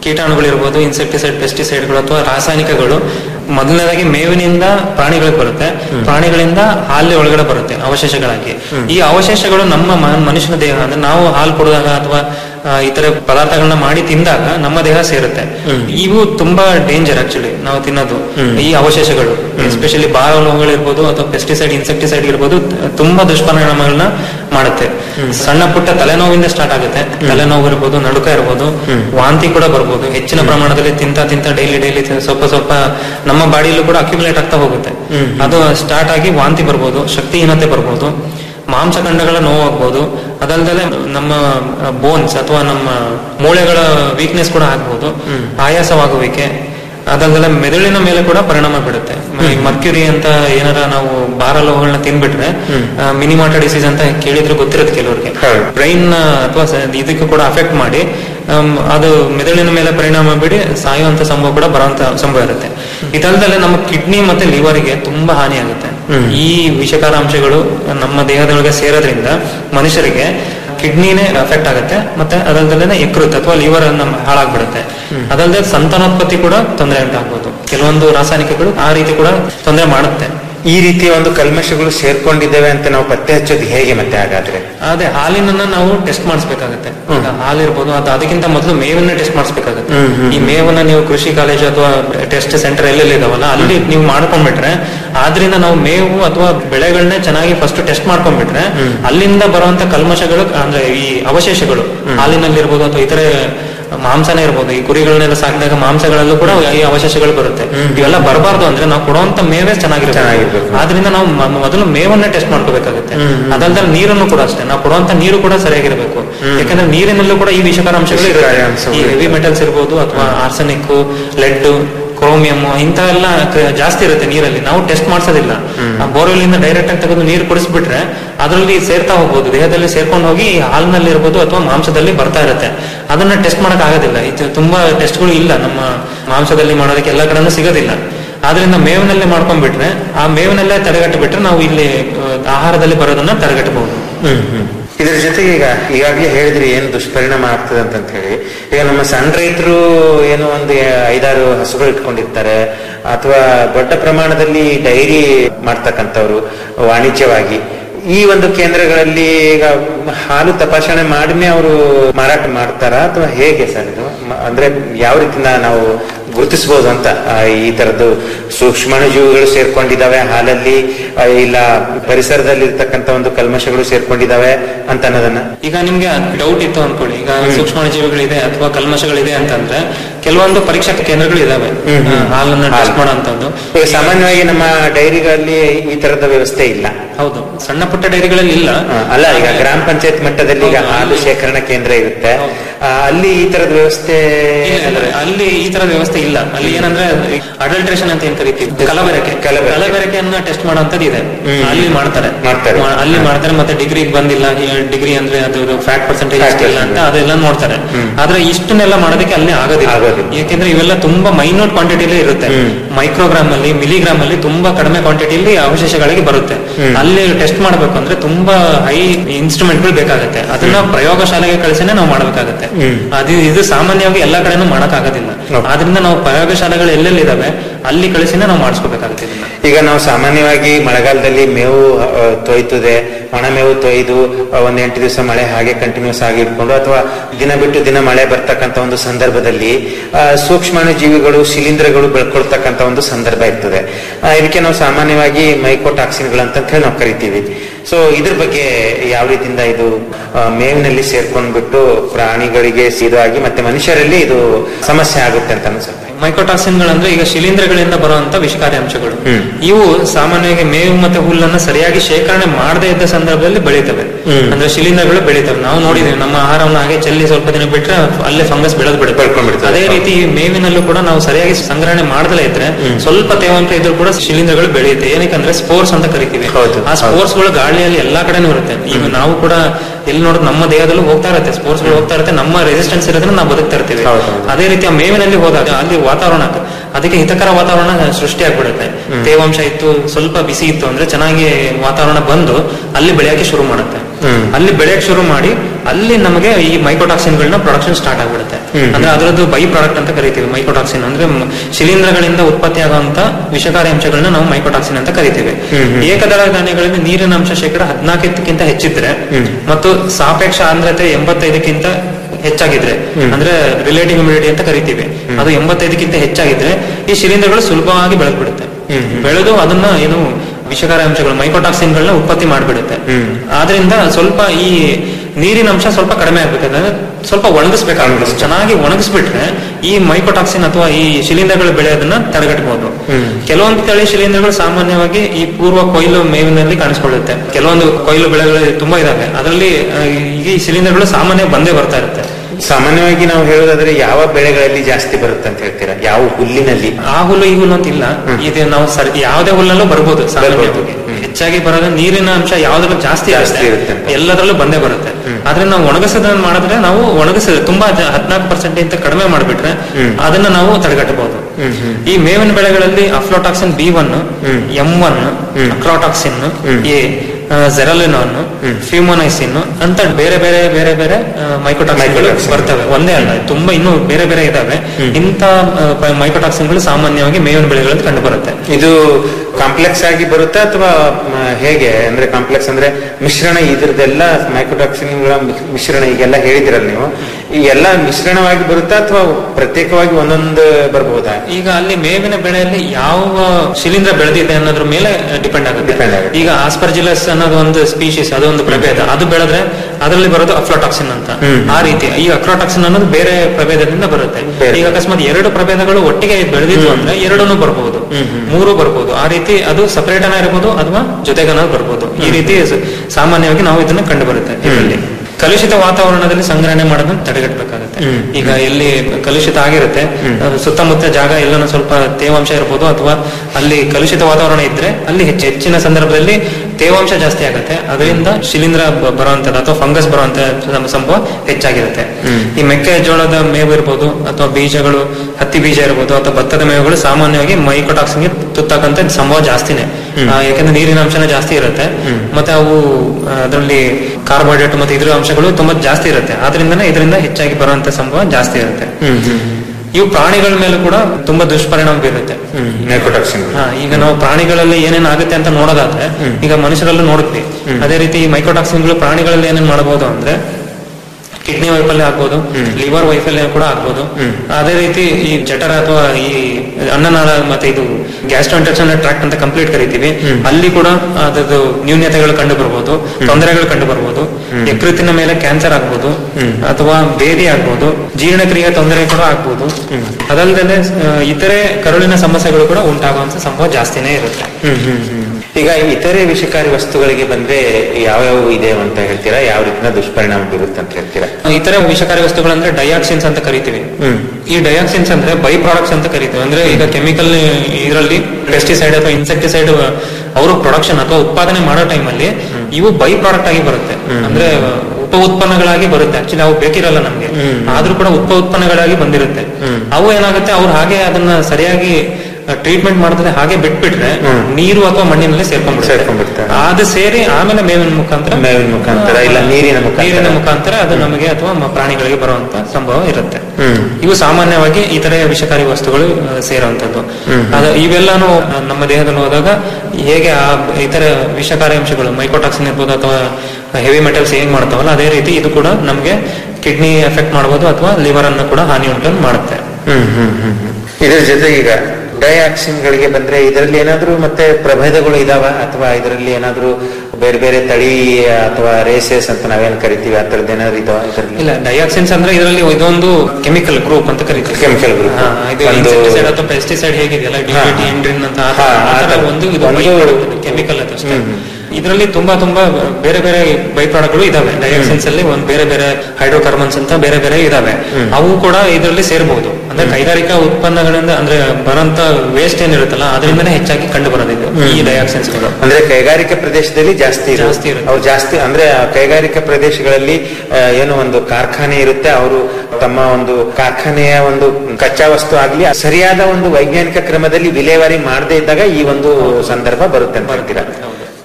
ಕೀಟಾಣುಗಳಿರ್ಬೋದು ಇನ್ಸೆಕ್ಟಿಸೈಡ್ ಪೆಸ್ಟಿಸೈಡ್ಗಳು ಅಥವಾ ರಾಸಾಯನಿಕಗಳು ಮೊದಲನೇದಾಗಿ ಮೇವಿನಿಂದ ಪ್ರಾಣಿಗಳಿಗೆ ಬರುತ್ತೆ ಪ್ರಾಣಿಗಳಿಂದ ಹಾಲಿ ಒಳಗಡೆ ಬರುತ್ತೆ ಅವಶೇಷಗಳಾಗಿ ಈ ಅವಶೇಷಗಳು ನಮ್ಮ ಮ- ಮನುಷ್ಯನ ದೇಹ ಅಂದ್ರೆ ನಾವು ಹಾಲು ಕೊಡಿದಾಗ ಅಥವಾ ಆ, ಇತರ ಪದಾರ್ಥಗಳನ್ನ ಮಾಡಿ ತಿಂದಾಗ ನಮ್ಮ ದೇಹ ಸೇರುತ್ತೆ ಇವು ತುಂಬಾ ಡೇಂಜರ್ ಆಕ್ಚುಲಿ ನಾವು ತಿನ್ನೋದು ಈ ಅವಶೇಷಗಳು ಎಸ್ಪೆಷಲಿ ಇರ್ಬೋದು ಅಥವಾ ಪೆಸ್ಟಿಸೈಡ್ ಇನ್ಸೆಕ್ಟಿಸೈಡ್ ಇರ್ಬೋದು ತ- ತುಂಬಾ ದುಷ್ಪರಿಣಾಮಗಳನ್ನ ಮಾಡುತ್ತೆ ಸಣ್ಣ ಪುಟ್ಟ ತಲೆನೋವಿಂದ ಸ್ಟಾರ್ಟ್ ಆಗುತ್ತೆ ತಲೆನೋವು ಇರ್ಬೋದು ನಡುಕ ಇರ್ಬೋದು ವಾಂತಿ ಕೂಡ ಬರ್ಬೋದು ಹೆಚ್ಚಿನ ಪ್ರಮಾಣದಲ್ಲಿ ತಿಂತ ತಿಂತ ಡೈಲಿ ಡೈಲಿ ಸ್ವಲ್ಪ ಸ್ವಲ್ಪ ನಮ್ಮ ಬಾಡಿಯಲ್ಲೂ ಕೂಡ ಅಕ್ಯುಮುಲೇಟ್ ಆಗ್ತಾ ಹೋಗುತ್ತೆ ಅದು ಸ್ಟಾರ್ಟ್ ಆಗಿ ವಾಂತಿ ಬರ್ಬೋದು ಶಕ್ತಿಹೀನತೆ ಬರ್ಬೋದು ಮಾಂಸಖಂಡಗಳ ನೋವಾಗ್ಬೋದು ಅದಲ್ದಲೆ ನಮ್ಮ ಬೋನ್ಸ್ ಅಥವಾ ನಮ್ಮ ಮೂಳೆಗಳ ವೀಕ್ನೆಸ್ ಕೂಡ ಆಗ್ಬೋದು ಆಯಾಸವಾಗುವಿಕೆ ಅದಲ್ದಲೆ ಮೆದುಳಿನ ಮೇಲೆ ಕೂಡ ಪರಿಣಾಮ ಬೀಳುತ್ತೆ ಮರ್ಕ್ಯುರಿ ಅಂತ ಏನಾರ ನಾವು ಭಾರ ಲೋಹಗಳನ್ನ ತಿನ್ಬಿಟ್ರೆ ಮಿನಿಮಾಟ ಡಿಸೀಸ್ ಅಂತ ಕೇಳಿದ್ರೆ ಗೊತ್ತಿರುತ್ತೆ ಕೆಲವರಿಗೆ ಬ್ರೈನ್ ಅಥವಾ ಸ- ಇದಕ್ಕೆ ಕೂಡ ಅಫೆಕ್ಟ್ ಮಾಡಿ ಆಮ್, ಅದು ಮೆದುಳಿನ ಮೇಲೆ ಪರಿಣಾಮ ಬೀರಿ ಸಾಯುವಂತ ಸಂಭವ ಕೂಡ ಬರುವಂತ ಸಂಭವ ಇರುತ್ತೆ ಇದಲ್ದಲೆ ನಮ್ಮ ಕಿಡ್ನಿ ಮತ್ತೆ ಲಿವರ್ಗೆ ತುಂಬಾ ಹಾನಿ ಆಗುತ್ತೆ ಈ ವಿಷಕಾರಿ ಅಂಶಗಳು ನಮ್ಮ ದೇಹದೊಳಗೆ ಸೇರೋದ್ರಿಂದ ಮನುಷ್ಯರಿಗೆ ಕಿಡ್ನಿನೇ ಅಫೆಕ್ಟ್ ಆಗುತ್ತೆ ಮತ್ತೆ ಅದಲ್ದಲೆ ಯಕೃತ್ ಅಥವಾ ಲಿವರ್ ನಮ್ಮ ಹಾಳಾಗ್ಬಿಡುತ್ತೆ ಅದಲ್ಲದೆ ಸಂತಾನೋತ್ಪತ್ತಿ ಕೂಡ ತೊಂದರೆ ಉಂಟಾಗ್ಬೋದು ಕೆಲವೊಂದು ರಾಸಾಯನಿಕಗಳು ಆ ರೀತಿ ಕೂಡ ತೊಂದರೆ ಮಾಡುತ್ತೆ ಈ ರೀತಿಯ ಒಂದು ಕಲ್ಮಶಗಳು ಸೇರ್ಕೊಂಡಿದ್ದೇವೆ ಅಂತ ನಾವು ಪತ್ತೆ ಹಚ್ಚೋದು ಹೇಗೆ ಮತ್ತೆ ಹಾಗಾದ್ರೆ ಅದೇ ಹಾಲಿನನ್ನ ನಾವು ಟೆಸ್ಟ್ ಮಾಡಿಸ್ಬೇಕಾಗತ್ತೆ ಈಗ ಹಾಲಿರ್ಬೋದು ಅದು ಅದಕ್ಕಿಂತ ಮೊದಲು ಮೇವನ್ನ ಟೆಸ್ಟ್ ಮಾಡಿಸ್ಬೇಕಾಗತ್ತೆ ಈ ಮೇವನ್ನ ನೀವು ಕೃಷಿ ಕಾಲೇಜು ಅಥವಾ ಟೆಸ್ಟ್ ಸೆಂಟರ್ ಎಲ್ಲೆಲ್ಲಿ ಇದಾವಲ್ಲ ಅಲ್ಲಿ ನೀವು ಮಾಡ್ಕೊಂಡ್ಬಿಟ್ರೆ ಆದ್ರಿಂದ ನಾವು ಮೇವು ಅಥವಾ ಬೆಳೆಗಳನ್ನೇ ಚೆನ್ನಾಗಿ ಫಸ್ಟ್ ಟೆಸ್ಟ್ ಮಾಡ್ಕೊಂಡ್ಬಿಟ್ರೆ ಅಲ್ಲಿಂದ ಬರುವಂತ ಕಲ್ಮಶಗಳು ಅಂದ್ರೆ ಈ ಅವಶೇಷಗಳು ಹಾಲಿನಲ್ಲಿರ್ಬೋದು ಅಥವಾ ಇತರೆ ಮಾಂಸನೇ ಇರ್ಬೋದು ಈ ಕುರಿಗಳನ್ನೆಲ್ಲ ಸಾಕಿದಾಗ ಮಾಂಸಗಳಲ್ಲೂ ಕೂಡ ಈ ಅವಶೇಷಗಳು ಬರುತ್ತೆ ಇವೆಲ್ಲ ಬರಬಾರ್ದು ಅಂದ್ರೆ ನಾವು ಕೊಡುವಂತ ಮೇವೇ ಚೆನ್ನಾಗಿರುತ್ತೆ ಚೆನ್ನಾಗಿರ್ಬೇಕು. ಆದ್ರಿಂದ ನಾವು ಮ- ಮೊದಲು ಮೇವನ್ನೇ ಟೆಸ್ಟ್ ಮಾಡ್ಕೋಬೇಕಾಗುತ್ತೆ ಅದಲ್ದೆ ನೀರನ್ನು ಕೂಡ ಅಷ್ಟೇ ನಾವು ಕೊಡುವಂತ ನೀರು ಕೂಡ ಸರಿಯಾಗಿರ್ಬೇಕು ಯಾಕಂದ್ರೆ ನೀರಿನಲ್ಲೂ ಕೂಡ ಈ ವಿಷಕಾರಿ ಅಂಶಗಳು ವಿಷಕಾರಿ ಇರುತ್ತೆ ಅಂಶಗಳು ಈ ಹೆವಿ ಮೆಟಲ್ಸ್ ಇರ್ಬೋದು ಅಥವಾ ಆರ್ಸೆನಿಕ್ ಲೆಡ್ ಕ್ರೋಮಿಯಂ ಇಂಥವೆಲ್ಲ ಕ- ಜಾಸ್ತಿ ಇರುತ್ತೆ ನೀರಲ್ಲಿ ನಾವು ಟೆಸ್ಟ್ ಮಾಡಿಸೋದಿಲ್ಲ ಬೋರ್ವೆಲ್ ಇಂದ ಡೈರೆಕ್ಟ್ ಆಗಿ ತೆಗೆದು ನೀರು ಕುಡಿಸ್ಬಿಟ್ರೆ ಅದರಲ್ಲಿ ಸೇರ್ತಾ ಹೋಗ್ಬೋದು ದೇಹದಲ್ಲಿ ಸೇರ್ಕೊಂಡು ಹೋಗಿ ಈ ಹಾಲಿನಲ್ಲಿ ಇರ್ಬೋದು ಅಥವಾ ಮಾಂಸದಲ್ಲಿ ಬರ್ತಾ ಇರುತ್ತೆ ಅದನ್ನ ಟೆಸ್ಟ್ ಮಾಡಕ್ ಆಗೋದಿಲ್ಲ ಇದು ತುಂಬಾ ಟೆಸ್ಟ್ಗಳು ಇಲ್ಲ ನಮ್ಮ ಮಾಂಸದಲ್ಲಿ ಮಾಡೋದಕ್ಕೆ ಎಲ್ಲ ಕಡೆನೂ ಸಿಗೋದಿಲ್ಲ ಆದ್ರಿಂದ ಮೇವಿನಲ್ಲೇ ಮಾಡ್ಕೊಂಡ್ಬಿಟ್ರೆ ಆ ಮೇವಿನಲ್ಲೇ ತಡೆಗಟ್ಟಿ ಬಿಟ್ರೆ ನಾವು ಇಲ್ಲಿ ಆ, ಆಹಾರದಲ್ಲಿ ಬರೋದನ್ನ ತಡೆಗಟ್ಟಬಹುದು ಇದರ ಜೊತೆಗೆ ಈಗ ಈಗಾಗಲೇ ಹೇಳಿದ್ರಿ ಏನು ದುಷ್ಪರಿಣಾಮ ಆಗ್ತದೆ ಅಂತ ಹೇಳಿ ಈಗ ನಮ್ಮ ಸಣ್ಣ ರೈತರು ಏನೋ ಒಂದು ಐದಾರು ಹಸುಗಳು ಇಟ್ಕೊಂಡಿರ್ತಾರೆ ಅಥವಾ ದೊಡ್ಡ ಪ್ರಮಾಣದಲ್ಲಿ ಡೈರಿ ಮಾಡ್ತಕ್ಕಂಥವ್ರು ವಾಣಿಜ್ಯವಾಗಿ ಈ ಒಂದು ಕೇಂದ್ರಗಳಲ್ಲಿ ಈಗ ಹಾಲು ತಪಾಸಣೆ ಮಾಡಿನೇ ಅವರು ಮಾರಾಟ ಮಾಡ್ತಾರಾ ಅಥವಾ ಹೇಗೆ ಸರ್ ಇದು ಮ- ಅಂದ್ರೆ ಯಾವ ರೀತಿಯಿಂದ ನಾವು ಗುರುತಿಸಬಹುದು ಅಂತ ಆ, ಈ ತರದ್ದು ಸೂಕ್ಷ್ಮಾಣು ಜೀವಿಗಳು ಸೇರ್ಕೊಂಡಿದ್ದಾವೆ ಹಾಲಲ್ಲಿ ಆ, ಇಲ್ಲ ಪರಿಸರದಲ್ಲಿ ಇರ್ತಕ್ಕಂಥ ಒಂದು ಕಲ್ಮಶಗಳು ಸೇರ್ಕೊಂಡಿದ್ದಾವೆ ಅಂತ ಅನ್ನೋದನ್ನ ಈಗ ನಿಮ್ಗೆ ಡೌಟ್ ಇತ್ತು ಅನ್ಕೊಳ್ಳಿ ಈಗ ಸೂಕ್ಷ್ಮಾಣುಜೀವಿಗಳಿದೆ ಅಥವಾ ಕಲ್ಮಶಗಳಿದೆ ಅಂತಂದ್ರೆ ಕೆಲವೊಂದು ಪರೀಕ್ಷಾ ಕೇಂದ್ರಗಳು ಇದಾವೆ ಆ, ಹಾಲನ್ನ ಟೆಸ್ಟ್ ಮಾಡೋಂಥದ್ದು ಈಗ ಸಾಮಾನ್ಯವಾಗಿ ನಮ್ಮ ಡೈರಿಗಳಲ್ಲಿ ಈ ತರದ ವ್ಯವಸ್ಥೆ ಇಲ್ಲ ಹೌದು ಸಣ್ಣ ಪುಟ್ಟ ಡೈರಿಗಳಲ್ಲಿ ಇಲ್ಲ ಆ, ಅಲ್ಲ ಈಗ ಗ್ರಾಮ ಪಂಚಾಯತ್ ಮಟ್ಟದಲ್ಲಿ ಈಗ ಹಾಲು ಶೇಖರಣಾ ಕೇಂದ್ರ ಇರುತ್ತೆ ಆ, ಅಲ್ಲಿ ಈ ತರದ ವ್ಯವಸ್ಥೆ ಇಲ್ಲ, ಇಲ್ಲ, ಅಲ್ಲಿ ಈ ತರ ವ್ಯವಸ್ಥೆ ಇಲ್ಲ ಅಲ್ಲಿ ಏನಂದ್ರೆ ಅಡಲ್ಟ್ರೇಷನ್ ಅಂತ ಏನ್ ಕರಿತೀವಿ ಕಲಬೆರಕೆ ಕಲಬೆರಕೆ. ಕಲಬೆರಕೆಯನ್ನ ಟೆಸ್ಟ್ ಮಾಡೋಂಥದ್ದು ಇದೆ ಅಲ್ಲಿ ಮಾಡ್ತಾರೆ ಮಾಡ್ತಾರೆ. ಮಾ- ಅಲ್ಲಿ ಮಾಡ್ತಾರೆ ಮತ್ತೆ ಡಿಗ್ರಿ ಬಂದಿಲ್ಲ ಡಿಗ್ರಿ ಅಂದ್ರೆ ಅದು ಫ್ಯಾಟ್ ಪರ್ಸೆಂಟೇಜ್ Fat ಇಲ್ಲ ಅಂತ ಅದೆಲ್ಲ ನೋಡ್ತಾರೆ ಆದ್ರೆ ಇಷ್ಟನ್ನೆಲ್ಲ ಮಾಡೋದಕ್ಕೆ ಅಲ್ಲಿ ಆಗೋದಿಲ್ಲ ಆಗೋದಿಲ್ಲ. ಯಾಕೆಂದ್ರೆ ಇವೆಲ್ಲ ತುಂಬಾ ಮೈನ್ಯೂಟ್ ಕ್ವಾಂಟಿಟಿಲಿ ಇರುತ್ತೆ ಮೈಕ್ರೋಗ್ರಾಮ್ ಅಲ್ಲಿ ಮಿಲಿಗ್ರಾಮ್ ಅಲ್ಲಿ ತುಂಬಾ ಕಡಿಮೆ ಕ್ವಾಂಟಿಟಿಲಿ ಅವಶೇಷಗಳಿಗೆ ಬರುತ್ತೆ ಅಲ್ಲಿ ಟೆಸ್ಟ್ ಮಾಡ್ಬೇಕು ಅಂದ್ರೆ ತುಂಬಾ ಹೈ ಇನ್ಸ್ಟ್ರೂಮೆಂಟ್ ಗಳು ಬೇಕಾಗುತ್ತೆ ಅದನ್ನ ಪ್ರಯೋಗಶಾಲೆಗೆ ಕಳಿಸಿನೇ ನಾವು ಮಾಡ್ಬೇಕಾಗತ್ತೆ ಅದು ಇದು ಸಾಮಾನ್ಯವಾಗಿ ಎಲ್ಲಾ ಕಡೆನೂ ಮಾಡಕ್ ಆಗೋದಿಲ್ಲ ಆದ್ರಿಂದ ನಾವು ಪ್ರಯೋಗಶಾಲೆಗಳು ಎಲ್ಲೆಲ್ಲಿ ಇದಾವೆ ಅಲ್ಲಿ ಕಳಿಸಿನೇ ನಾವು ಮಾಡಿಸ್ಕೋಬೇಕಾಗುತ್ತೆ ಇದನ್ನ ಈಗ ನಾವು ಸಾಮಾನ್ಯವಾಗಿ ಮಳೆಗಾಲದಲ್ಲಿ ಮೇವು ಆ, ತೊಯ್ತದೆ ಒಣ ಮೇವು ತೊಯ್ದು ಆ, ಒಂದ್ ಎಂಟು ದಿವಸ ಮಳೆ ಹಾಗೆ ಕಂಟಿನ್ಯೂಸ್ ಆಗಿ ಇಟ್ಕೊಂಡು ಅಥವಾ ದಿನ ಬಿಟ್ಟು ದಿನ ಮಳೆ ಬರ್ತಕ್ಕಂಥ ಒಂದು ಸಂದರ್ಭದಲ್ಲಿ ಆ, ಸೂಕ್ಷ್ಮಾಣು ಜೀವಿಗಳು ಶಿಲೀಂಧ್ರಗಳು ಬೆಳ್ಕೊಳ್ತಕ್ಕಂಥ ಒಂದು ಸಂದರ್ಭ ಇರ್ತದೆ ಆ, ಇದಕ್ಕೆ ನಾವು ಸಾಮಾನ್ಯವಾಗಿ ಮೈಕೋಟಾಕ್ಸಿನ್ಗಳು ಅಂತ ಹೇಳಿ ನಾವು ಕರಿತೀವಿ ಸೊ ಇದ್ರ ಬಗ್ಗೆ ಯಾವ ರೀತಿಯಿಂದ ಇದು ಆ, ಮೇವಿನಲ್ಲಿ ಸೇರ್ಕೊಂಡ್ಬಿಟ್ಟು ಪ್ರಾಣಿಗಳಿಗೆ ಇದಾಗಿ ಮತ್ತೆ ಮನುಷ್ಯರಲ್ಲಿ ಇದು ಸಮಸ್ಯೆ ಆಗುತ್ತೆ ಅಂತ ಅನ್ಸುತ್ತೆ ಮೈಕೋಟಾಕ್ಸಿನ್ಗಳಂದ್ರೆ ಈಗ ಶಿಲೀಂಧ್ರಗಳಿಂದ ಬರುವಂತ ವಿಷಕಾರಿ ಅಂಶಗಳು ಇವು ಸಾಮಾನ್ಯವಾಗಿ ಮೇವು ಮತ್ತೆ ಹುಲ್ಲನ್ನ ಸರಿಯಾಗಿ ಶೇಖರಣೆ ಮಾಡದೇ ಇದ್ದ ಸಂದರ್ಭದಲ್ಲಿ ಬೆಳೀತವೆ ಅಂದ್ರೆ ಶಿಲೀಂಧ್ರಗಳು ಬೆಳೀತವೆ ನಾವು ನೋಡಿದೀವಿ ನಮ್ಮ ಆಹಾರವನ್ನು ಹಾಗೆ ಚೆಲ್ಲಿ ಸ್ವಲ್ಪ ದಿನ ಬಿಟ್ರೆ ಅಲ್ಲೇ ಫಂಗಸ್ ಬೆಳೆದ್ ಬಿಡುತ್ತೆ ಬೆಳ್ಕೊಂಡ್ಬಿಡ್ತದೆ. ಅದೇ ರೀತಿ ಈ ಮೇವಿನಲ್ಲೂ ಕೂಡ ನಾವು ಸರಿಯಾಗಿ ಸಂಗ್ರಹಣೆ ಮಾಡದಲೇ ಇದ್ರೆ ಸ್ವಲ್ಪ ತೇವಾಂಶ ಇದ್ರೂ ಕೂಡ ಶಿಲೀಂಧ್ರಗಳು ಬೆಳೆಯುತ್ತೆ ಏನಕ್ಕಂದ್ರೆ ಸ್ಪೋರ್ಸ್ ಅಂತ ಕರಿತೀವಿ ಹೌದು, ಆ ಸ್ಪೋರ್ಸ್ ಗಳು ಗಾಳಿಯಲ್ಲಿ ಎಲ್ಲಾ ಕಡೆನೂ ಇರುತ್ತೆ ಈಗ ನಾವು ಕೂಡ ಎಲ್ಲಿ ನೋಡೋದು ನಮ್ಮ ದೇಹದಲ್ಲೂ ಹೋಗ್ತಾ ಇರುತ್ತೆ ಸ್ಪೋರ್ಟ್ಸ್ ಗಳು ಹೋಗ್ತಾ ಇರುತ್ತೆ ನಮ್ಮ ರೆಸಿಸ್ಟೆನ್ಸ್ ಇರೋದ್ರಿಂದ ನಾವು ಬದುಕ್ತಾ ಇರ್ತೀವಿ ಹೌದು, ಹೌದು. ಅದೇ ರೀತಿ ಆ ಮೇವಿನಲ್ಲಿ ಹೋದಾಗ ಅಲ್ಲಿ ವಾತಾವರಣ ಅದಕ್ಕೆ ಹಿತಕರ ವಾತಾವರಣ ಸೃಷ್ಟಿ ಆಗ್ಬಿಡುತ್ತೆ ತೇವಾಂಶ ಇತ್ತು ಸ್ವಲ್ಪ ಬಿಸಿ ಇತ್ತು ಅಂದ್ರೆ ಚೆನ್ನಾಗಿ ವಾತಾವರಣ ಬಂದು ಅಲ್ಲಿ ಬೆಳೆಯಕ್ಕೆ ಶುರು ಮಾಡುತ್ತೆ ಅಲ್ಲಿ ಬೆಳೆಯಕ್ ಶುರು ಮಾಡಿ ಅಲ್ಲಿ ನಮಗೆ ಈ ಮೈಕೋಟಾಕ್ಸಿನ್ ಗಳನ್ನ ಪ್ರೊಡಕ್ಷನ್ ಸ್ಟಾರ್ಟ್ ಆಗ್ಬಿಡುತ್ತೆ ಹ್ಮ್. ಅಂದ್ರೆ ಅದರದ್ದು ಬೈ ಪ್ರಾಡಕ್ಟ್ ಅಂತ ಕರಿತೀವಿ ಮೈಕೋಟಾಕ್ಸಿನ್ ಅಂದ್ರೆ ಮ- ಶಿಲೀಂಧ್ರಗಳಿಂದ ಉತ್ಪತ್ತಿ ಆಗುವಂತ ವಿಷಕಾರಿ ಅಂಶಗಳನ್ನ ನಾವು ಮೈಕೋಟಾಕ್ಸಿನ್ ಅಂತ ಕರಿತೀವಿ ಹ್ಮ್, ಹ್ಮ್. ಏಕದಳ ಧಾನ್ಯಗಳಲ್ಲಿ ನೀರಿನ ಅಂಶ ಶೇಕಡ ಹದಿನಾಲ್ಕಕ್ಕಿಂತ ಹೆಚ್ಚಿದ್ರೆ ಹ್ಮ್. ಮತ್ತು ಸಾಪೇಕ್ಷ ಆಂದ್ರತೆ ಎಂಬತ್ತೈದಕ್ಕಿಂತ ಹೆಚ್ಚಾಗಿದ್ರೆ ಹ್ಮ್. ಅಂದ್ರೆ ರಿಲೇಟಿವ್ ಇಮ್ಯುನಿಟಿ ಅಂತ ಕರಿತೀವಿ ಅದು ಎಂಬತ್ತೈದಕ್ಕಿಂತ ಹೆಚ್ಚಾಗಿದ್ರೆ ಈ ಶಿಲೀಂಧ್ರಗಳು ಸುಲಭವಾಗಿ ಬೆಳೆದ್ಬಿಡುತ್ತೆ ಹ್ಮ್, ಹ್ಮ್. ಬೆಳೆದು ಅದನ್ನ ಏನು ವಿಷಕಾರಿ ಅಂಶಗಳು ಮೈಕೋಟಾಕ್ಸಿನ್ಗಳನ್ನ ಉತ್ಪತ್ತಿ ಮಾಡಿಬಿಡುತ್ತೆ ಹ್ಮ್. ಆದ್ರಿಂದ ಸ್ವಲ್ಪ ಈ ನೀರಿನ ಅಂಶ ಸ್ವಲ್ಪ ಕಡಿಮೆ ಆಗ್ಬೇಕಾದ್ರೆ ಸ್ವಲ್ಪ ಒಣಗಿಸ್ಬೇಕಾಗುತ್ತೆ ಚೆನ್ನಾಗಿ ಒಣಗಿಸ್ಬಿಟ್ರೆ ಈ ಮೈಕೋಟಾಕ್ಸಿನ್ ಅಥವಾ ಈ ಶಿಲೀಂಧ್ರಗಳು ಬೆಳೆಯೋದನ್ನ ತಡೆಗಟ್ಟಬಹುದು ಹ್ಮ್. ಕೆಲವೊಂದು ತಳಿ ಶಿಲೀಂಧ್ರಗಳು ಸಾಮಾನ್ಯವಾಗಿ ಈ ಪೂರ್ವ ಕೊಯ್ಲು ಮೇವಿನಲ್ಲಿ ಕಾಣಿಸ್ಕೊಳ್ಳುತ್ತೆ ಕೆಲವೊಂದು ಕೊಯ್ಲು ಬೆಳೆಗಳು ತುಂಬಾ ಇದಾವೆ ಅದರಲ್ಲಿ ಆ, ಈ ಶಿಲೀಂಧ್ರಗಳು ಸಾಮಾನ್ಯ ಬಂದೇ ಬರ್ತಾ ಇರುತ್ತೆ ಸಾಮಾನ್ಯವಾಗಿ ನಾವು ಹೇಳೋದಾದ್ರೆ ಯಾವ ಬೆಳೆಗಳಲ್ಲಿ ಜಾಸ್ತಿ ಬರುತ್ತೆ ಅಂತ ಹೇಳ್ತೀರಾ ಯಾವ ಹುಲ್ಲಿನಲ್ಲಿ ಆ ಹುಲ್ಲು ಈ ಹುಲ್ಲು ಅಂತ ಇಲ್ಲ ಇದು ನಾವು ಸರಿ ಯಾವುದೇ ಹುಲ್ಲಲ್ಲೂ ಬರ್ಬೋದು ಸಾಮಾನ್ಯವಾಗಿ ಹೆಚ್ಚಾಗಿ ಬರೋದು ನೀರಿನ ಅಂಶ ಯಾವ್ದ್ರಲ್ಲೂ ಜಾಸ್ತಿ ಜಾಸ್ತಿ ಇರುತ್ತೆ ಇರುತ್ತೆ. ಎಲ್ಲದರಲ್ಲೂ ಬಂದೇ ಬರುತ್ತೆ ಆದ್ರೆ ನಾವು ಒಣಗಿಸೋದನ್ನ ಮಾಡಿದ್ರೆ ನಾವು ಒಣಗಿಸ ತುಂಬಾ ಹದಿನಾಲ್ಕು ಪರ್ಸೆಂಟ್ ಅಂತ ಕಡಿಮೆ ಮಾಡಿಬಿಟ್ರೆ ಅದನ್ನ ನಾವು ತಡೆಗಟ್ಟಬಹುದು ಈ ಮೇವಿನ ಬೆಳೆಗಳಲ್ಲಿ aflatoxin B one M one ochratoxin A zearalenone fumonisin ಅಂತ ಬೇರೆ ಬೇರೆ ಬೇರೆ ಬೇರೆ ಮೈಕೋಟಾಕ್ಸಿನ್ಗಳು Mycotoxin. ಬರ್ತವೆ ಒಂದೇ ಅಲ್ಲ ತುಂಬಾ ಇನ್ನೂ ಬೇರೆ ಬೇರೆ ಇದಾವೆ ಇಂಥ ಮೈಕೋಟಾಕ್ಸಿನ್ಗಳು ಸಾಮಾನ್ಯವಾಗಿ ಮೇವಿನ ಬೆಳೆಗಳಲ್ಲಿ ಕಂಡು ಬರುತ್ತೆ ಇದು ಕಾಂಪ್ಲೆಕ್ಸ್ ಆಗಿ ಬರುತ್ತಾ ಅಥವಾ ಮ, ಹೇಗೆ ಅಂದ್ರೆ ಕಾಂಪ್ಲೆಕ್ಸ್ ಅಂದ್ರೆ ಮಿಶ್ರಣ ಇದ್ರದ್ದೆಲ್ಲ ಮೈಕ್ರೋಟಾಕ್ಸಿನ್ಗಳ ಮಿಶ್ರಣ ಈಗೆಲ್ಲ ಹೇಳಿದಿರಲ್ಲ ನೀವು ಈ ಎಲ್ಲ ಮಿಶ್ರಣವಾಗಿ ಬರುತ್ತಾ ಅಥವಾ ಪ್ರತ್ಯೇಕವಾಗಿ ಒಂದೊಂದು ಬರಬಹುದಾ ಈಗ ಅಲ್ಲಿ ಮೇವಿನ ಬೆಳೆಯಲ್ಲಿ ಯಾವ ಶಿಲೀಂಧ್ರ ಬೆಳೆದಿದೆ ಅನ್ನೋದ್ರ ಮೇಲೆ ಡಿಪೆಂಡ್ ಆಗುತ್ತೆ Depend ಆಗುತ್ತೆ. ಈಗ ಆಸ್ಪರ್ಜಿಲಸ್ ಅನ್ನೋದು ಒಂದು ಸ್ಪೀಶೀಸ್ ಅದೊಂದು ಪ್ರಭೇದ ಅದು ಬೆಳೆದ್ರೆ ಅದರಲ್ಲಿ ಬರೋದು ಅಫ್ಲೋಟಾಕ್ಸಿನ್ ಅಂತ ಆ ರೀತಿ ಈ ಅಕ್ರೋಟಾಕ್ಸಿನ್ ಅನ್ನೋದು ಬೇರೆ ಪ್ರಭೇದದಿಂದ ಬರುತ್ತೆ ಬೇರೆ. ಈಗ ಅಕಸ್ಮಾತ್ ಎರಡು ಪ್ರಭೇದಗಳು ಒಟ್ಟಿಗೆ ಬೆಳೆದಿದ್ವು ಅಂದ್ರೆ ಎರಡನ್ನೂ ಬರ್ಬೋದು ಮೂರು ಬರ್ಬೋದು ಆ ರೀತಿ ಅದು ಸಪರೇಟ್ ಅನ್ನ ಇರಬಹುದು ಅಥವಾ ಜೊತೆಗನ ಬರ್ಬೋದು ಈ ರೀತಿ ಸ- ಸಾಮಾನ್ಯವಾಗಿ ನಾವು ಇದನ್ನ ಕಂಡು ಬರುತ್ತೆ ಇದರಲ್ಲಿ ಕಲುಷಿತ ವಾತಾವರಣದಲ್ಲಿ ಸಂಗ್ರಹಣೆ ಮಾಡೋದನ್ನ ತಡೆಗಟ್ಟಬೇಕಾಗುತ್ತೆ ಈಗ ಎಲ್ಲಿ ಕಲುಷಿತ ಆಗಿರುತ್ತೆ ಅದು ಸುತ್ತಮುತ್ತ ಜಾಗ ಎಲ್ಲನೂ ಸ್ವಲ್ಪ ತೇವಾಂಶ ಇರ್ಬೋದು ಅಥವಾ ಅಲ್ಲಿ ಕಲುಷಿತ ವಾತಾವರಣ ಇದ್ರೆ ಅಲ್ಲಿ ಹೆಚ್ಚು ಹೆಚ್ಚಿನ ಸಂದರ್ಭದಲ್ಲಿ ತೇವಾಂಶ ಜಾಸ್ತಿ ಆಗುತ್ತೆ ಅದರಿಂದ ಶಿಲೀಂಧ್ರ ಬ- ಬರುವಂತದ್ದು ಅಥವಾ ಫಂಗಸ್ ಬರುವಂತ ನಮ್ಮ ಸಂಭವ ಹೆಚ್ಚಾಗಿರುತ್ತೆ ಈ ಮೆಕ್ಕೆಜೋಳದ ಮೇವು ಇರ್ಬೋದು ಅಥವಾ ಬೀಜಗಳು ಹತ್ತಿ ಬೀಜ ಇರ್ಬೋದು ಅಥವಾ ಭತ್ತದ ಮೇವುಗಳು ಸಾಮಾನ್ಯವಾಗಿ ಮೈಕೋಟಾಕ್ಸಿನ್ಗೆ ತುತ್ತಾಕಂತ ಸಂಭವ ಜಾಸ್ತಿನೇ ಆ, ಯಾಕಂದ್ರೆ ನೀರಿನ ಅಂಶನ ಜಾಸ್ತಿ ಇರುತ್ತೆ ಮತ್ತೆ ಅವು ಅದರಲ್ಲಿ ಕಾರ್ಬೋಹೈಡ್ರೇಟ್ ಮತ್ತೆ ಇದ್ರ ಅಂಶಗಳು ತುಂಬಾ ಜಾಸ್ತಿ ಇರುತ್ತೆ ಆದ್ರಿಂದನೇ ಇದರಿಂದ ಹೆಚ್ಚಾಗಿ ಬರುವಂತ ಸಂಭವ ಜಾಸ್ತಿ ಇರುತ್ತೆ ಇವು ಪ್ರಾಣಿಗಳ ಮೇಲೆ ಕೂಡ ತುಂಬಾ ದುಷ್ಪರಿಣಾಮ ಬೀರುತ್ತೆ ಮೈಕ್ರೋಟಾಕ್ಸಿನ್ ಹಾ, ಈಗ ನಾವು ಪ್ರಾಣಿಗಳಲ್ಲಿ ಏನೇನ್ ಆಗುತ್ತೆ ಅಂತ ನೋಡೋದಾದ್ರೆ ಈಗ ಮನುಷ್ಯರಲ್ಲೂ ನೋಡಿದ್ವಿ ಅದೇ ರೀತಿ ಈ ಮೈಕ್ರೋಟಾಕ್ಸಿನ್ಗಳು ಪ್ರಾಣಿಗಳಲ್ಲಿ ಏನೇನ್ ಮಾಡಬಹುದು ಅಂದ್ರೆ ಕಿಡ್ನಿ ವೈಫಲ್ಯ ಆಗ್ಬೋದು ಲಿವರ್ ವೈಫಲ್ಯ ಕೂಡ ಆಗ್ಬೋದು ಅದೇ ರೀತಿ ಈ ಜಠರ ಅಥವಾ ಈ ಅನ್ನನಾಳ ಮತ್ತೆ ಇದು ಗ್ಯಾಸ್ಟ್ರೋಇಂಟೆಸ್ಟೈನ್ ಟ್ರಾಕ್ಟ್ ಅಂತ ಕಂಪ್ಲೀಟ್ ಕರಿತೀವಿ ಅಲ್ಲಿ ಕೂಡ ಅದರದ್ದು ನ್ಯೂನ್ಯತೆಗಳು ಕಂಡು ಬರ್ಬೋದು ತೊಂದರೆಗಳು ಕಂಡು ಬರ್ಬೋದು ಯಕೃತ್ತಿನ ಮೇಲೆ ಕ್ಯಾನ್ಸರ್ ಆಗ್ಬೋದು ಅಥವಾ ಬೇದಿ ಆಗ್ಬೋದು ಜೀರ್ಣಕ್ರಿಯೆ ತೊಂದರೆ ಕೂಡ ಆಗ್ಬೋದು ಅದಲ್ಲದೆ ಇತರೆ ಕರುಳಿನ ಸಮಸ್ಯೆಗಳು ಕೂಡ ಉಂಟಾಗುವಂತ ಸಂಭವ ಜಾಸ್ತಿನೇ ಇರುತ್ತೆ ಈಗ ಇತರೆ ವಿಷಕಾರಿ ವಸ್ತುಗಳಿಗೆ ಬಂದ್ರೆ ಯಾವ್ಯಾವ ಇದೆ ಅಂತ ಹೇಳ್ತೀರಾ ಯಾವ ರೀತಿಯ ದುಷ್ಪರಿಣಾಮ ಬೀರುತ್ತೆ ಅಂತ ಹೇಳ್ತೀರಾ ಇತರೆ ವಿಷಕಾರಿ ವಸ್ತುಗಳಂದ್ರೆ ಡಯಾಕ್ಸಿನ್ಸ್ ಅಂತ ಕರಿತೀವಿ ಈ ಡಯಾಕ್ಸಿನ್ಸ್ ಅಂದ್ರೆ ಬೈ ಪ್ರಾಡಕ್ಟ್ಸ್ ಅಂತ ಕರಿತೀವಿ ಅಂದ್ರೆ ಈಗ ಕೆಮಿಕಲ್ ಇದರಲ್ಲಿ ಪೆಸ್ಟಿಸೈಡ್ ಅಥವಾ ಇನ್ಸೆಕ್ಟಿಸೈಡ್ ಅವರು ಪ್ರೊಡಕ್ಷನ್ ಅಥವಾ ಉತ್ಪಾದನೆ ಮಾಡೋ ಟೈಮಲ್ಲಿ ಇವು ಬೈ ಪ್ರಾಡಕ್ಟ್ ಆಗಿ ಬರುತ್ತೆ ಅಂದ್ರೆ ಉಪ ಉತ್ಪನ್ನಗಳಾಗಿ ಬರುತ್ತೆ ಆಕ್ಚುಲಿ ಅವು ಬೇಕಿರಲ್ಲ ನಮ್ಗೆ ಆದ್ರೂ ಕೂಡ ಉಪ ಉತ್ಪನ್ನಗಳಾಗಿ ಬಂದಿರುತ್ತೆ ಅವು ಏನಾಗುತ್ತೆ ಅವ್ರು ಹಾಗೆ ಅದನ್ನ ಸರಿಯಾಗಿ ಟ್ರೀಟ್ಮೆಂಟ್ ಮಾಡಿದ್ರೆ ಹಾಗೆ ಬಿಟ್ಬಿಟ್ರೆ ನೀರು ಅಥವಾ ಮಣ್ಣಿನಲ್ಲಿ ಸೇರ್ಕೊಂಡ್ಬಿಡುತ್ತೆ ಸೇರ್ಕೊಂಡ್ಬಿಡುತ್ತೆ. ಅದು ಸೇರಿ ಆಮೇಲೆ ಮೇವಿನ ಮುಖಾಂತರ ಮೇವಿನ ಮುಖಾಂತರ ಇಲ್ಲ ನೀರಿನ ಮುಖಾಂತರ ನೀರಿನ ಮುಖಾಂತರ ಅದು ನಮಗೆ ಅಥವಾ ಮ- ಪ್ರಾಣಿಗಳಿಗೆ ಬರುವಂತ ಸಂಭವ ಇರುತ್ತೆ ಹ್ಮ್. ಇವು ಸಾಮಾನ್ಯವಾಗಿ ಇತರೆ ವಿಷಕಾರಿ ವಸ್ತುಗಳು ಆ, ಸೇರುವಂತದ್ದು ಅದ ಇವೆಲ್ಲಾನು ಆ, ನಮ್ಮ ದೇಹದಲ್ಲಿ ಹೋದಾಗ ಹೇಗೆ ಆ ಇತರ ವಿಷಕಾರಿ ಅಂಶಗಳು ಮೈಕೋಟಾಕ್ಸಿನ್ ಇರ್ಬೋದು ಅಥವಾ ಹೆವಿ ಮೆಟಲ್ಸ್ ಹೇಗ್ ಮಾಡ್ತಾವಲ್ಲ ಅದೇ ರೀತಿ ಇದು ಕೂಡ ನಮಗೆ ಕಿಡ್ನಿ ಎಫೆಕ್ಟ್ ಮಾಡಬಹುದು ಅಥವಾ ಲಿವರ್ ಅನ್ನು ಕೂಡ ಹಾನಿ ಉಂಟು ಮಾಡುತ್ತೆ ಹ್ಮ್ ಹ್ಮ್ ಹ್ಮ್ ಹ್ಮ್. ಇದ್ರ ಜೊತೆ ಈಗ ಡಯಾಕ್ಸಿನ್ ಗಳಿಗೆ ಬಂದ್ರೆ ಇದರಲ್ಲಿ ಏನಾದ್ರೂ ಮತ್ತೆ ಪ್ರಭೇದಗಳು ಇದಾವ ಅಥವಾ ಇದರಲ್ಲಿ ಏನಾದ್ರೂ ಬೇರೆ ಬೇರೆ ತಳಿ ಅಥವಾ ರೇಸಸ್ ಅಂತ ನಾವೇನ್ ಕರಿತೀವಿ ಆ ತರದ್ ಏನಾದ್ರು ಇದಾವ ಇದರಲ್ಲಿ ಇಲ್ಲ ಡಯಾಕ್ಸಿನ್ಸ್ ಅಂದ್ರೆ ಇದರಲ್ಲಿ ಇದೊಂದು ಕೆಮಿಕಲ್ ಗ್ರೂಪ್ ಅಂತ ಕರಿತೀವಿ Chemical group. ಹಾ, ಇದು ಒಂದು- ಇನ್ಸೆಕ್ಟಿಸೈಡ್ ಅಥವಾ ಪೆಸ್ಟಿಸೈಡ್ ಹೇಗಿದೆಯಲ್ಲ ಡಿಬಿಟಿ ಎಂಡ್ರಿನ್ ಅಂತ ಆ ತರ- ಹಾ, ಆ ಆ ತರ ತರ. ಒಂದು ಇದು ಒಂದು- ಕೆಮಿಕಲ್ ಅದು ಅಷ್ಟೇ ಇದರಲ್ಲಿ ತುಂಬಾ ತುಂಬಾ ಬೇರೆ ಬೇರೆ ಬೈ ಪ್ರಾಡಕ್ಟ್ಗಳು ಇದಾವೆ ಡಯಾಕ್ಸಿನ್ಸ್ ಅಲ್ಲಿ ಒಂದು ಬೇರೆ ಬೇರೆ ಹೈಡ್ರೋಕಾರ್ಬನ್ಸ್ ಅಂತ ಬೇರೆ ಬೇರೆ ಇದಾವೆ ಅವು ಕೂಡ ಇದರಲ್ಲಿ ಸೇರಬಹುದು ಅಂದ್ರೆ ಕೈಗಾರಿಕಾ ಉತ್ಪನ್ನಗಳಿಂದ ಅಂದ್ರೆ ಬರೋಂತ ವೇಸ್ಟ್ ಏನಿರುತ್ತಲ್ಲ ಅದರಿಂದನೇ ಹೆಚ್ಚಾಗಿ ಕಂಡು ಬರೋದಿದ್ದು ಈ ಡಯಾಕ್ಸಿನ್ಸ್ ಗಳು ಅಂದ್ರೆ ಕೈಗಾರಿಕಾ ಪ್ರದೇಶದಲ್ಲಿ ಜಾಸ್ತಿ ಇರುತ್ತೆ. ಜಾಸ್ತಿ ಇರುತ್ತೆ. ಅವ್ರು ಜಾಸ್ತಿ ಅಂದ್ರೆ ಆ ಕೈಗಾರಿಕಾ ಪ್ರದೇಶಗಳಲ್ಲಿ ಆ, ಏನು ಒಂದು ಕಾರ್ಖಾನೆ ಇರುತ್ತೆ ಅವರು ತಮ್ಮ ಒಂದು ಕಾರ್ಖಾನೆಯ ಒಂದು ಕಚ್ಚಾ ವಸ್ತು ಆಗ್ಲಿ ಸರಿಯಾದ ಒಂದು ವೈಜ್ಞಾನಿಕ ಕ್ರಮದಲ್ಲಿ ವಿಲೇವಾರಿ ಮಾಡದೇ ಇದ್ದಾಗ ಈ ಒಂದು ಸಂದರ್ಭ ಬರುತ್ತೆ ಅಂತ ಹೇಳ್ತೀರಾ ಹ್ಮ್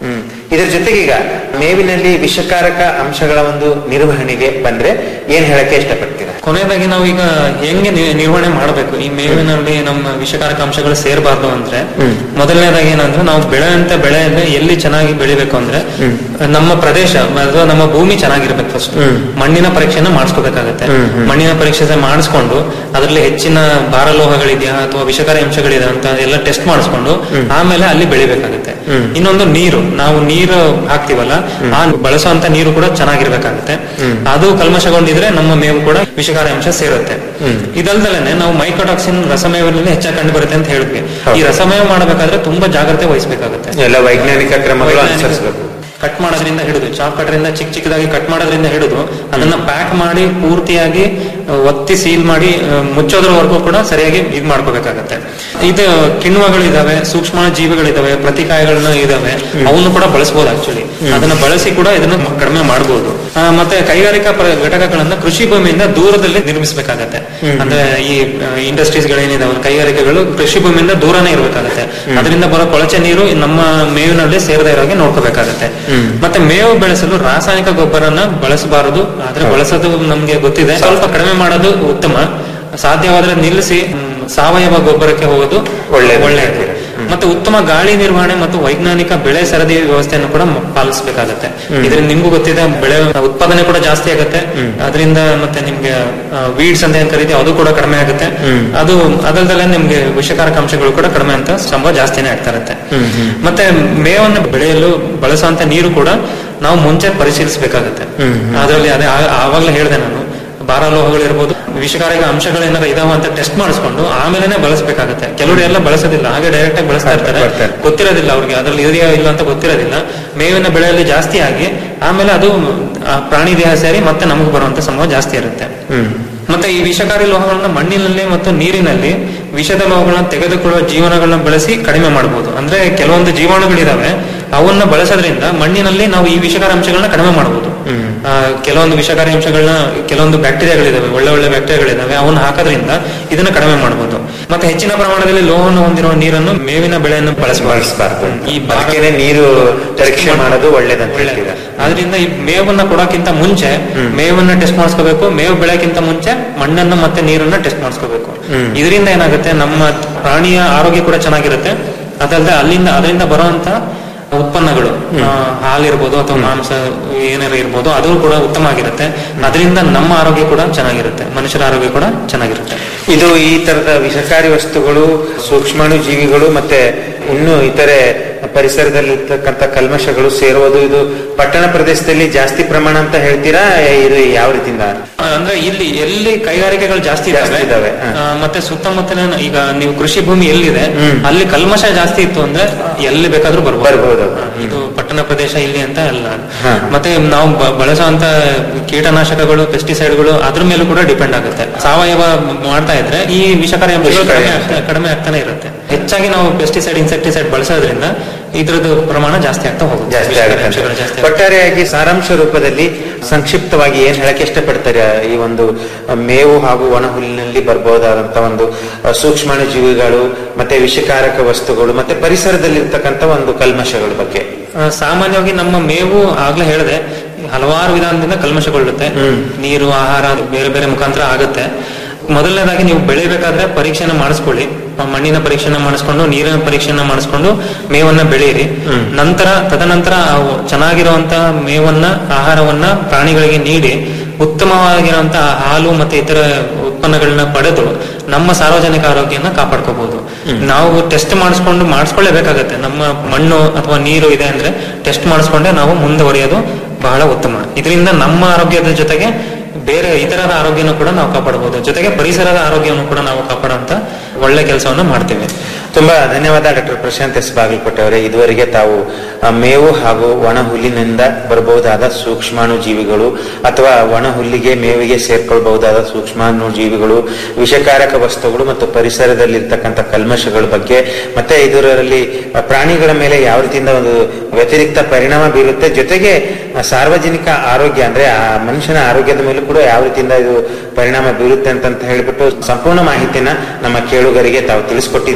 ಇದರ ಜೊತೆಗೆ ಈಗ ಮೇವಿನಲ್ಲಿ ವಿಷಕಾರಕ ಅಂಶಗಳ ಒಂದು ನಿರ್ವಹಣೆಗೆ ಬಂದ್ರೆ ಏನ್ ಹೇಳಕ್ಕೆ ಇಷ್ಟಪಡ್ತೀರಾ ಕೊನೆಯದಾಗಿ ನಾವು ಈಗ ಹೆಂಗೆ ನಿ- ನಿರ್ವಹಣೆ ಮಾಡಬೇಕು ಈ ಮೇವಿನಲ್ಲಿ ನಮ್ಮ ವಿಷಕಾರಕ ಅಂಶಗಳು ಸೇರಬಾರ್ದು ಅಂದ್ರೆ ಮೊದಲನೇದಾಗಿ ಏನಂದ್ರೆ ನಾವು ಬೆಳೆಯಂತ ಬೆಳೆಯಲ್ಲಿ ಎಲ್ಲಿ ಚೆನ್ನಾಗಿ ಬೆಳಿಬೇಕು ಅಂದ್ರೆ ನಮ್ಮ ಪ್ರದೇಶ ಅಥವಾ ನಮ್ಮ ಭೂಮಿ ಚೆನ್ನಾಗಿರ್ಬೇಕು ಫಸ್ಟ್ ಮಣ್ಣಿನ ಪರೀಕ್ಷೆನ ಮಾಡಿಸ್ಕೋಬೇಕಾಗತ್ತೆ ಮಣ್ಣಿನ ಪರೀಕ್ಷೆ ಮಾಡಿಸ್ಕೊಂಡು ಅದರಲ್ಲಿ ಹೆಚ್ಚಿನ ಭಾರಲೋಹಗಳಿದೆಯಾ ಅಥವಾ ವಿಷಕಾರಿ ಅಂಶಗಳಿದೆ ಅಂತ ಎಲ್ಲ ಟೆಸ್ಟ್ ಮಾಡಿಸ್ಕೊಂಡು ಆಮೇಲೆ ಅಲ್ಲಿ ಬೆಳಿಬೇಕಾಗುತ್ತೆ ಇನ್ನೊಂದು ನೀರು ನಾವು ನೀರು ಹಾಕ್ತಿವಲ್ಲ ಆ ಬಳಸುವಂತ ನೀರು ಕೂಡ ಚೆನ್ನಾಗಿರ್ಬೇಕಾಗುತ್ತೆ ಅದು ಕಲ್ಮಶಗೊಂಡಿದ್ರೆ ನಮ್ಮ ಮೇವು ಕೂಡ ವಿಷಕಾರಿ ಅಂಶ ಸೇರುತ್ತೆ ಇದಲ್ದಲೇನೆ ನಾವು ಮೈಕೋಟಾಕ್ಸಿನ್ ರಸಮೇವನಲ್ಲಿ ಹೆಚ್ಚಾಗಿ ಕಂಡು ಬರುತ್ತೆ ಅಂತ ಹೇಳಿದ್ವಿ ಈ ರಸಮೇವ ಮಾಡಬೇಕಾದ್ರೆ ತುಂಬಾ ಜಾಗ್ರತೆ ವಹಿಸಬೇಕಾಗುತ್ತೆ ಎಲ್ಲ ವೈಜ್ಞಾನಿಕ ಕ್ರಮಗಳು ವೈಜ್ಞಾನಿಕ ಅನುಸರಿಸಬೇಕು ಕಟ್ ಮಾಡೋದ್ರಿಂದ ಹಿಡಿದು ಚಾಪ್ ಕಟರಿಂದ ಚಿಕ್ಕ ಚಿಕ್ಕದಾಗಿ ಕಟ್ ಮಾಡೋದ್ರಿಂದ ಹಿಡಿದು ಅದನ್ನ ಪ್ಯಾಕ್ ಮಾಡಿ ಪೂರ್ತಿಯಾಗಿ ಆ, ಒತ್ತಿ ಸೀಲ್ ಮಾಡಿ ಆ, ಮುಚ್ಚೋದ್ರವರೆಗೂ ಕೂಡ ಸರಿಯಾಗಿ ಇದ್ ಮಾಡ್ಕೋಬೇಕಾಗತ್ತೆ ಇದು ಕಿಣ್ವಗಳಿದಾವೆ ಸೂಕ್ಷ್ಮ ಜೀವಿಗಳಿದಾವೆ ಪ್ರತಿಕಾಯಗಳನ್ನ ಇದಾವೆ ಅವನ್ನು ಕೂಡ ಬಳಸಬಹುದು ಆಕ್ಚುಲಿ ಅದನ್ನ ಬಳಸಿ ಕೂಡ ಇದನ್ನ ಮ- ಕಡಿಮೆ ಮಾಡಬಹುದು ಮತ್ತೆ ಕೈಗಾರಿಕಾ ಪ್ರ- ಘಟಕಗಳನ್ನ ಕೃಷಿ ಭೂಮಿಯಿಂದ ದೂರದಲ್ಲಿ ನಿರ್ಮಿಸಬೇಕಾಗತ್ತೆ ಅಂದ್ರೆ ಈ ಇಂಡಸ್ಟ್ರೀಸ್ ಗಳೇನಿದಾವೆ ಕೈಗಾರಿಕೆಗಳು ಕೃಷಿ ಭೂಮಿಯಿಂದ ದೂರನೇ ಇರಬೇಕಾಗತ್ತೆ ಅದರಿಂದ ಬರೋ ಕೊಳಚೆ ನೀರು ನಮ್ಮ ಮೇವಿನಲ್ಲಿ ಸೇರದೇ ಇರೋ ಹಾಗೆ ನೋಡ್ಕೋಬೇಕಾಗತ್ತೆ ಮತ್ತೆ ಮೇವು ಬೆಳೆಸಲು ರಾಸಾಯನಿಕ ಗೊಬ್ಬರನ ಬಳಸಬಾರದು ಆದ್ರೆ ಬಳಸೋದು ನಮ್ಗೆ ಗೊತ್ತಿದೆ ಸ್ವಲ್ಪ ಕಡಿಮೆ ಮಾಡೋದು ಉತ್ತಮ ಸಾಧ್ಯವಾದ್ರೆ ನಿಲ್ಲಿಸಿ ಮ್, ಸಾವಯವ ಗೊಬ್ಬರಕ್ಕೆ ಹೋಗೋದು ಒಳ್ಳೆಯದು. ಒಳ್ಳೆಯದು ಮತ್ತೆ ಉತ್ತಮ ಗಾಳಿ ನಿರ್ವಹಣೆ ಮತ್ತು ವೈಜ್ಞಾನಿಕ ಬೆಳೆ ಸರದಿ ವ್ಯವಸ್ಥೆಯನ್ನು ಕೂಡ ಮ- ಪಾಲಿಸಬೇಕಾಗತ್ತೆ ಇದರಿಂದ ನಿಮ್ಗೂ ಗೊತ್ತಿದೆ ಬೆಳೆ ಉತ್ಪಾದನೆ ಕೂಡ ಜಾಸ್ತಿ ಆಗುತ್ತೆ ಅದರಿಂದ ಮತ್ತೆ ನಿಮ್ಗೆ ವೀಡ್ಸ್ ಅಂತ ಏನ್ ಕರೀತೀವಿ ಅದು ಕೂಡ ಕಡಿಮೆ ಆಗುತ್ತೆ ಅದು ಅದಲ್ದಲ್ಲೇ ನಿಮ್ಗೆ ವಿಷಕಾರಕ ಅಂಶಗಳು ಕೂಡ ಕಡಿಮೆ ಅಂತ ಸಂಭವ ಜಾಸ್ತಿನೇ ಆಗ್ತಾ ಇರುತ್ತೆ ಮತ್ತೆ ಮೇವನ್ನು ಬೆಳೆಯಲು ಬಳಸುವಂತ ನೀರು ಕೂಡ ನಾವು ಮುಂಚೆ ಪರಿಶೀಲಿಸಬೇಕಾಗತ್ತೆ ಅದರಲ್ಲಿ ಅದೇ ಆ- ಆವಾಗ್ಲೇ ಹೇಳಿದೆ ನಾನು ಭಾರಲೋಹಗಳಿರ್ಬೋದು ವಿಷಕಾರಕ ಅಂಶಗಳೇನಾರ ಇದಾವ ಅಂತ ಟೆಸ್ಟ್ ಮಾಡಿಸ್ಕೊಂಡು ಆಮೇಲೆ ಬಳಸಬೇಕಾಗತ್ತೆ ಕೆಲವರು ಎಲ್ಲ ಬಳಸೋದಿಲ್ಲ ಹಾಗೆ ಡೈರೆಕ್ಟ್ ಆಗಿ ಬಳಸ್ತಾ ಇರ್ತಾರೆ ಗೊತ್ತಿರೋದಿಲ್ಲ ಅವ್ರಿಗೆ ಅದ್ರಲ್ಲಿ ಇದೆಯಾ ಇಲ್ಲ ಅಂತ ಗೊತ್ತಿರೋದಿಲ್ಲ ಮೇವಿನ ಬೆಳೆಯಲ್ಲಿ ಜಾಸ್ತಿ ಆಗಿ ಆಮೇಲೆ ಅದು ಆ ಪ್ರಾಣಿ ದೇಹ ಸೇರಿ ಮತ್ತೆ ನಮಗೆ ಬರುವಂತ ಸಂಭವ ಜಾಸ್ತಿ ಇರುತ್ತೆ ಮತ್ತೆ ಈ ವಿಷಕಾರಿ ಲೋಹಗಳನ್ನ ಮಣ್ಣಿನಲ್ಲಿ ಮತ್ತು ನೀರಿನಲ್ಲಿ ವಿಷದ ಲೋಹಗಳನ್ನ ತೆಗೆದುಕೊಳ್ಳುವ ಜೀವನಗಳನ್ನ ಬಳಸಿ ಕಡಿಮೆ ಮಾಡಬಹುದು ಅಂದ್ರೆ ಕೆಲವೊಂದು ಜೀವಾಣುಗಳಿದಾವೆ ಅವನ್ನ ಬಳಸೋದ್ರಿಂದ ಮಣ್ಣಿನಲ್ಲಿ ನಾವು ಈ ವಿಷಕಾರಿ ಅಂಶಗಳನ್ನ ಕಡಿಮೆ ಮಾಡಬಹುದು ಆ, ಕೆಲವೊಂದು ವಿಷಕಾರಿ ಅಂಶಗಳನ್ನ ಕೆಲವೊಂದು ಬ್ಯಾಕ್ಟೀರಿಯಾಗಳಿದಾವೆ ಒಳ್ಳೆ ಒಳ್ಳೆ ಬ್ಯಾಕ್ಟೀರಿಯಾಗಳಿದಾವೆ ಅವನ್ನ ಹಾಕೋದ್ರಿಂದ ಇದನ್ನ ಕಡಿಮೆ ಮಾಡಬಹುದು ಮತ್ತೆ ಹೆಚ್ಚಿನ ಪ್ರಮಾಣದಲ್ಲಿ ಲೋಹವನ್ನು ಹೊಂದಿರುವ ನೀರನ್ನು ಮೇವಿನ ಬೆಳೆಯನ್ನು ಬಳಸಬಾರದು ಬಳಸಬಾರ್ದು ಈ ಭಾಗ- ಅದಕ್ಕೇನೆ ನೀರು ಪರೀಕ್ಷೆ ಮಾಡೋದು ಒಳ್ಳೇದಂತ ಹೇಳ್ತೀರಾ ಆದ್ರಿಂದ ಈ ಮೇವನ್ನ ಕೊಡೋಕ್ಕಿಂತ ಮುಂಚೆ ಮೇವನ್ನ ಟೆಸ್ಟ್ ಮಾಡಿಸ್ಕೋಬೇಕು ಮೇವು ಬೆಳೆಯಕ್ಕಿಂತ ಮುಂಚೆ ಮಣ್ಣನ್ನ ಮತ್ತೆ ನೀರನ್ನ ಟೆಸ್ಟ್ ಮಾಡಿಸ್ಕೋಬೇಕು ಇದರಿಂದ ಏನಾಗುತ್ತೆ ನಮ್ಮ ಪ್ರಾಣಿಯ ಆರೋಗ್ಯ ಕೂಡ ಚೆನ್ನಾಗಿರುತ್ತೆ ಅದಲ್ಲದೆ ಅಲ್ಲಿಂದ ಅದರಿಂದ ಬರುವಂತ ಉತ್ಪನ್ನಗಳು ಆ, ಹಾಲಿರ್ಬೋದು ಅಥವಾ ಮಾಂಸ ಏನಾರ ಇರ್ಬೋದು ಅದು ಕೂಡ ಉತ್ತಮ ಆಗಿರುತ್ತೆ ಅದರಿಂದ ನಮ್ಮ ಆರೋಗ್ಯ ಕೂಡ ಚೆನ್ನಾಗಿರುತ್ತೆ ಮನುಷ್ಯರ ಆರೋಗ್ಯ ಕೂಡ ಚೆನ್ನಾಗಿರುತ್ತೆ ಇದು ಈ ತರದ ವಿಷಕಾರಿ ವಸ್ತುಗಳು ಸೂಕ್ಷ್ಮಾಣು ಜೀವಿಗಳು ಮತ್ತೆ ಇನ್ನು ಇತರೆ ಪರಿಸರದಲ್ಲಿರ್ತಕ್ಕಂಥ ಕಲ್ಮಶಗಳು ಸೇರುವುದು ಇದು ಪಟ್ಟಣ ಪ್ರದೇಶದಲ್ಲಿ ಜಾಸ್ತಿ ಪ್ರಮಾಣ ಅಂತ ಹೇಳ್ತೀರಾ ಇದು ಯಾವ ರೀತಿಯಿಂದ ಆ, ಅಂದ್ರೆ ಇಲ್ಲಿ ಎಲ್ಲಿ ಕೈಗಾರಿಕೆಗಳು ಜಾಸ್ತಿ ಜಾಸ್ತಿ ಇದಾವೆ ಇದಾವೆ, ಹ. ಆ, ಮತ್ತೆ ಸುತ್ತಮುತ್ತಲಿನ ಈಗ ನೀವು ಕೃಷಿ ಭೂಮಿ ಎಲ್ಲಿದೆ ಅಲ್ಲಿ ಕಲ್ಮಶ ಜಾಸ್ತಿ ಇತ್ತು ಅಂದ್ರೆ ಎಲ್ಲಿ ಬೇಕಾದ್ರೂ ಬರ್ಬೋದು ಬರ್ಬೋದು. ಆ, ಇದು ಪಟ್ಟಣ ಪ್ರದೇಶ ಇಲ್ಲಿ ಅಂತ ಅಲ್ಲ ಹ. ಮತ್ತೆ ನಾವು ಬ- ಬಳಸುವಂತ ಕೀಟನಾಶಕಗಳು ಪೆಸ್ಟಿಸೈಡ್ಗಳು ಅದ್ರ ಮೇಲೂ ಕೂಡ ಡಿಪೆಂಡ್ ಆಗುತ್ತೆ ಸಾವಯವ ಮಾಡ್ತಾ ಇದ್ರೆ ಈ ವಿಷಕಾರಿ ಅಂಶಗಳು ವಿಷಕಾರಿ ಕಡಿಮೆ ಆಗ್ತಾ- ಕಡಿಮೆ ಆಗ್ತಾನೆ ಇರುತ್ತೆ ಹೆಚ್ಚಾಗಿ ನಾವು ಪೆಸ್ಟಿಸೈಡ್ ಇನ್ಸೆಕ್ಟಿಸೈಡ್ ಬಳಸೋದ್ರಿಂದ ಇದ್ರದ್ದು ಪ್ರಮಾಣ ಜಾಸ್ತಿ ಆಗ್ತಾ ಹೋಗುತ್ತೆ ಜಾಸ್ತಿ ವಿಷಕಾರಿ ಆಗುತ್ತೆ ಅಂಶಗಳು ಅಂತ. ಜಾಸ್ತಿ ಆಗುತ್ತೆ. ಒಟ್ಟಾರೆಯಾಗಿ ಸಾರಾಂಶ ರೂಪದಲ್ಲಿ ಸಂಕ್ಷಿಪ್ತವಾಗಿ ಏನ್ ಹೇಳಕ್ಕೆ ಇಷ್ಟಪಡ್ತಾರೆ ಈ ಒಂದು ಮೇವು ಹಾಗೂ ಒಣ ಹುಲ್ಲಿನಲ್ಲಿ ಬರಬಹುದಾದಂತ ಒಂದು ಅಹ್, ಸೂಕ್ಷ್ಮಾಣು ಜೀವಿಗಳು ಮತ್ತೆ ವಿಷಕಾರಕ ವಸ್ತುಗಳು ಮತ್ತೆ ಪರಿಸರದಲ್ಲಿರ್ತಕ್ಕಂಥ ಒಂದು ಕಲ್ಮಶಗಳ ಬಗ್ಗೆ ಆ, ಸಾಮಾನ್ಯವಾಗಿ ನಮ್ಮ ಮೇವು ಆಗ್ಲೇ ಹೇಳಿದೆ ಹಲವಾರು ವಿಧಾನದಿಂದ ಕಲ್ಮಶಗೊಳ್ಳುತ್ತೆ ನೀರು ಆಹಾರ ಬೇರೆ ಬೇರೆ ಮುಖಾಂತರ ಆಗುತ್ತೆ ಮೊದಲನೇದಾಗಿ ನೀವು ಬೆಳಿಬೇಕಾದ್ರೆ ಪರೀಕ್ಷೆನ ಮಾಡಿಸ್ಕೊಳ್ಳಿ ಆ ಮಣ್ಣಿನ ಪರೀಕ್ಷೆನ ಮಾಡಿಸ್ಕೊಂಡು ನೀರಿನ ಪರೀಕ್ಷೆನ ಮಾಡಿಸ್ಕೊಂಡು ಮೇವನ್ನ ಬೆಳೀರಿ ನಂತರ ತದನಂತರ ಆ ಚೆನ್ನಾಗಿರುವಂತ ಮೇವನ್ನ ಆಹಾರವನ್ನ ಪ್ರಾಣಿಗಳಿಗೆ ನೀಡಿ ಉತ್ತಮವಾಗಿರುವಂತಹ ಹಾಲು ಮತ್ತೆ ಇತರ ಉತ್ಪನ್ನಗಳನ್ನ ಪಡೆದು ನಮ್ಮ ಸಾರ್ವಜನಿಕ ಆರೋಗ್ಯನ ಕಾಪಾಡ್ಕೋಬಹುದು ನಾವು ಟೆಸ್ಟ್ ಮಾಡಿಸ್ಕೊಂಡು ಮಾಡಿಸ್ಕೊಳ್ಳೇಬೇಕಾಗತ್ತೆ ನಮ್ಮ ಮಣ್ಣು ಅಥವಾ ನೀರು ಇದೆ ಅಂದ್ರೆ ಟೆಸ್ಟ್ ಮಾಡಿಸ್ಕೊಂಡೆ ನಾವು ಮುಂದುವರಿಯೋದು ಬಹಳ ಉತ್ತಮ ಇದರಿಂದ ನಮ್ಮ ಆರೋಗ್ಯದ ಜೊತೆಗೆ ಬೇರೆ ಇತರರ ಆರೋಗ್ಯನೂ ಕೂಡ ನಾವು ಕಾಪಾಡಬಹುದು ಜೊತೆಗೆ ಪರಿಸರದ ಆರೋಗ್ಯವನ್ನು ಕೂಡ ನಾವು ಕಾಪಾಡುವಂತ ಒಳ್ಳೆ ಕೆಲಸವನ್ನು ಮಾಡ್ತೇವೆ ತುಂಬಾ ಧನ್ಯವಾದ ಡಾಕ್ಟರ್ ಪ್ರಶಾಂತ್ ಎಸ್ ಬಾಗಲಕೋಟೆ ಅವರೇ ಇದುವರೆಗೆ ತಾವು ಆ, ಮೇವು ಹಾಗೂ ಒಣ ಹುಲ್ಲಿನಿಂದ ಬರಬಹುದಾದ ಸೂಕ್ಷ್ಮಾಣು ಜೀವಿಗಳು ಅಥವಾ ಒಣ ಹುಲ್ಲಿಗೆ ಮೇವಿಗೆ ಸೇರ್ಕೊಳ್ಬಹುದಾದ ಸೂಕ್ಷ್ಮಾಣು ಜೀವಿಗಳು ವಿಷಕಾರಕ ವಸ್ತುಗಳು ಮತ್ತು ಪರಿಸರದಲ್ಲಿರ್ತಕ್ಕಂಥ ಕಲ್ಮಶಗಳ ಬಗ್ಗೆ ಮತ್ತೆ ಇದರಲ್ಲಿ ಆ, ಪ್ರಾಣಿಗಳ ಮೇಲೆ ಯಾವ ರೀತಿಯಿಂದ ಒಂದು ವ್ಯತಿರಿಕ್ತ ಪರಿಣಾಮ ಬೀರುತ್ತೆ ಜೊತೆಗೆ ಆ, ಸಾರ್ವಜನಿಕ ಆರೋಗ್ಯ ಅಂದ್ರೆ ಆ ಮನುಷ್ಯನ ಆರೋಗ್ಯದ ಮೇಲೂ ಕೂಡ ಯಾವ ರೀತಿಯಿಂದ ಇದು ಪರಿಣಾಮ ಬೀರುತ್ತೆ ಅಂತ ಹೇಳ್ಬಿಟ್ಟು ಸಂಪೂರ್ಣ ಮಾಹಿತಿನ ನಮ್ಮ ಕೇಳುಗರಿಗೆ ತಾವು ತಿಳಿಸ್ಕೊಟ್ಟಿದ್ದೀರಾ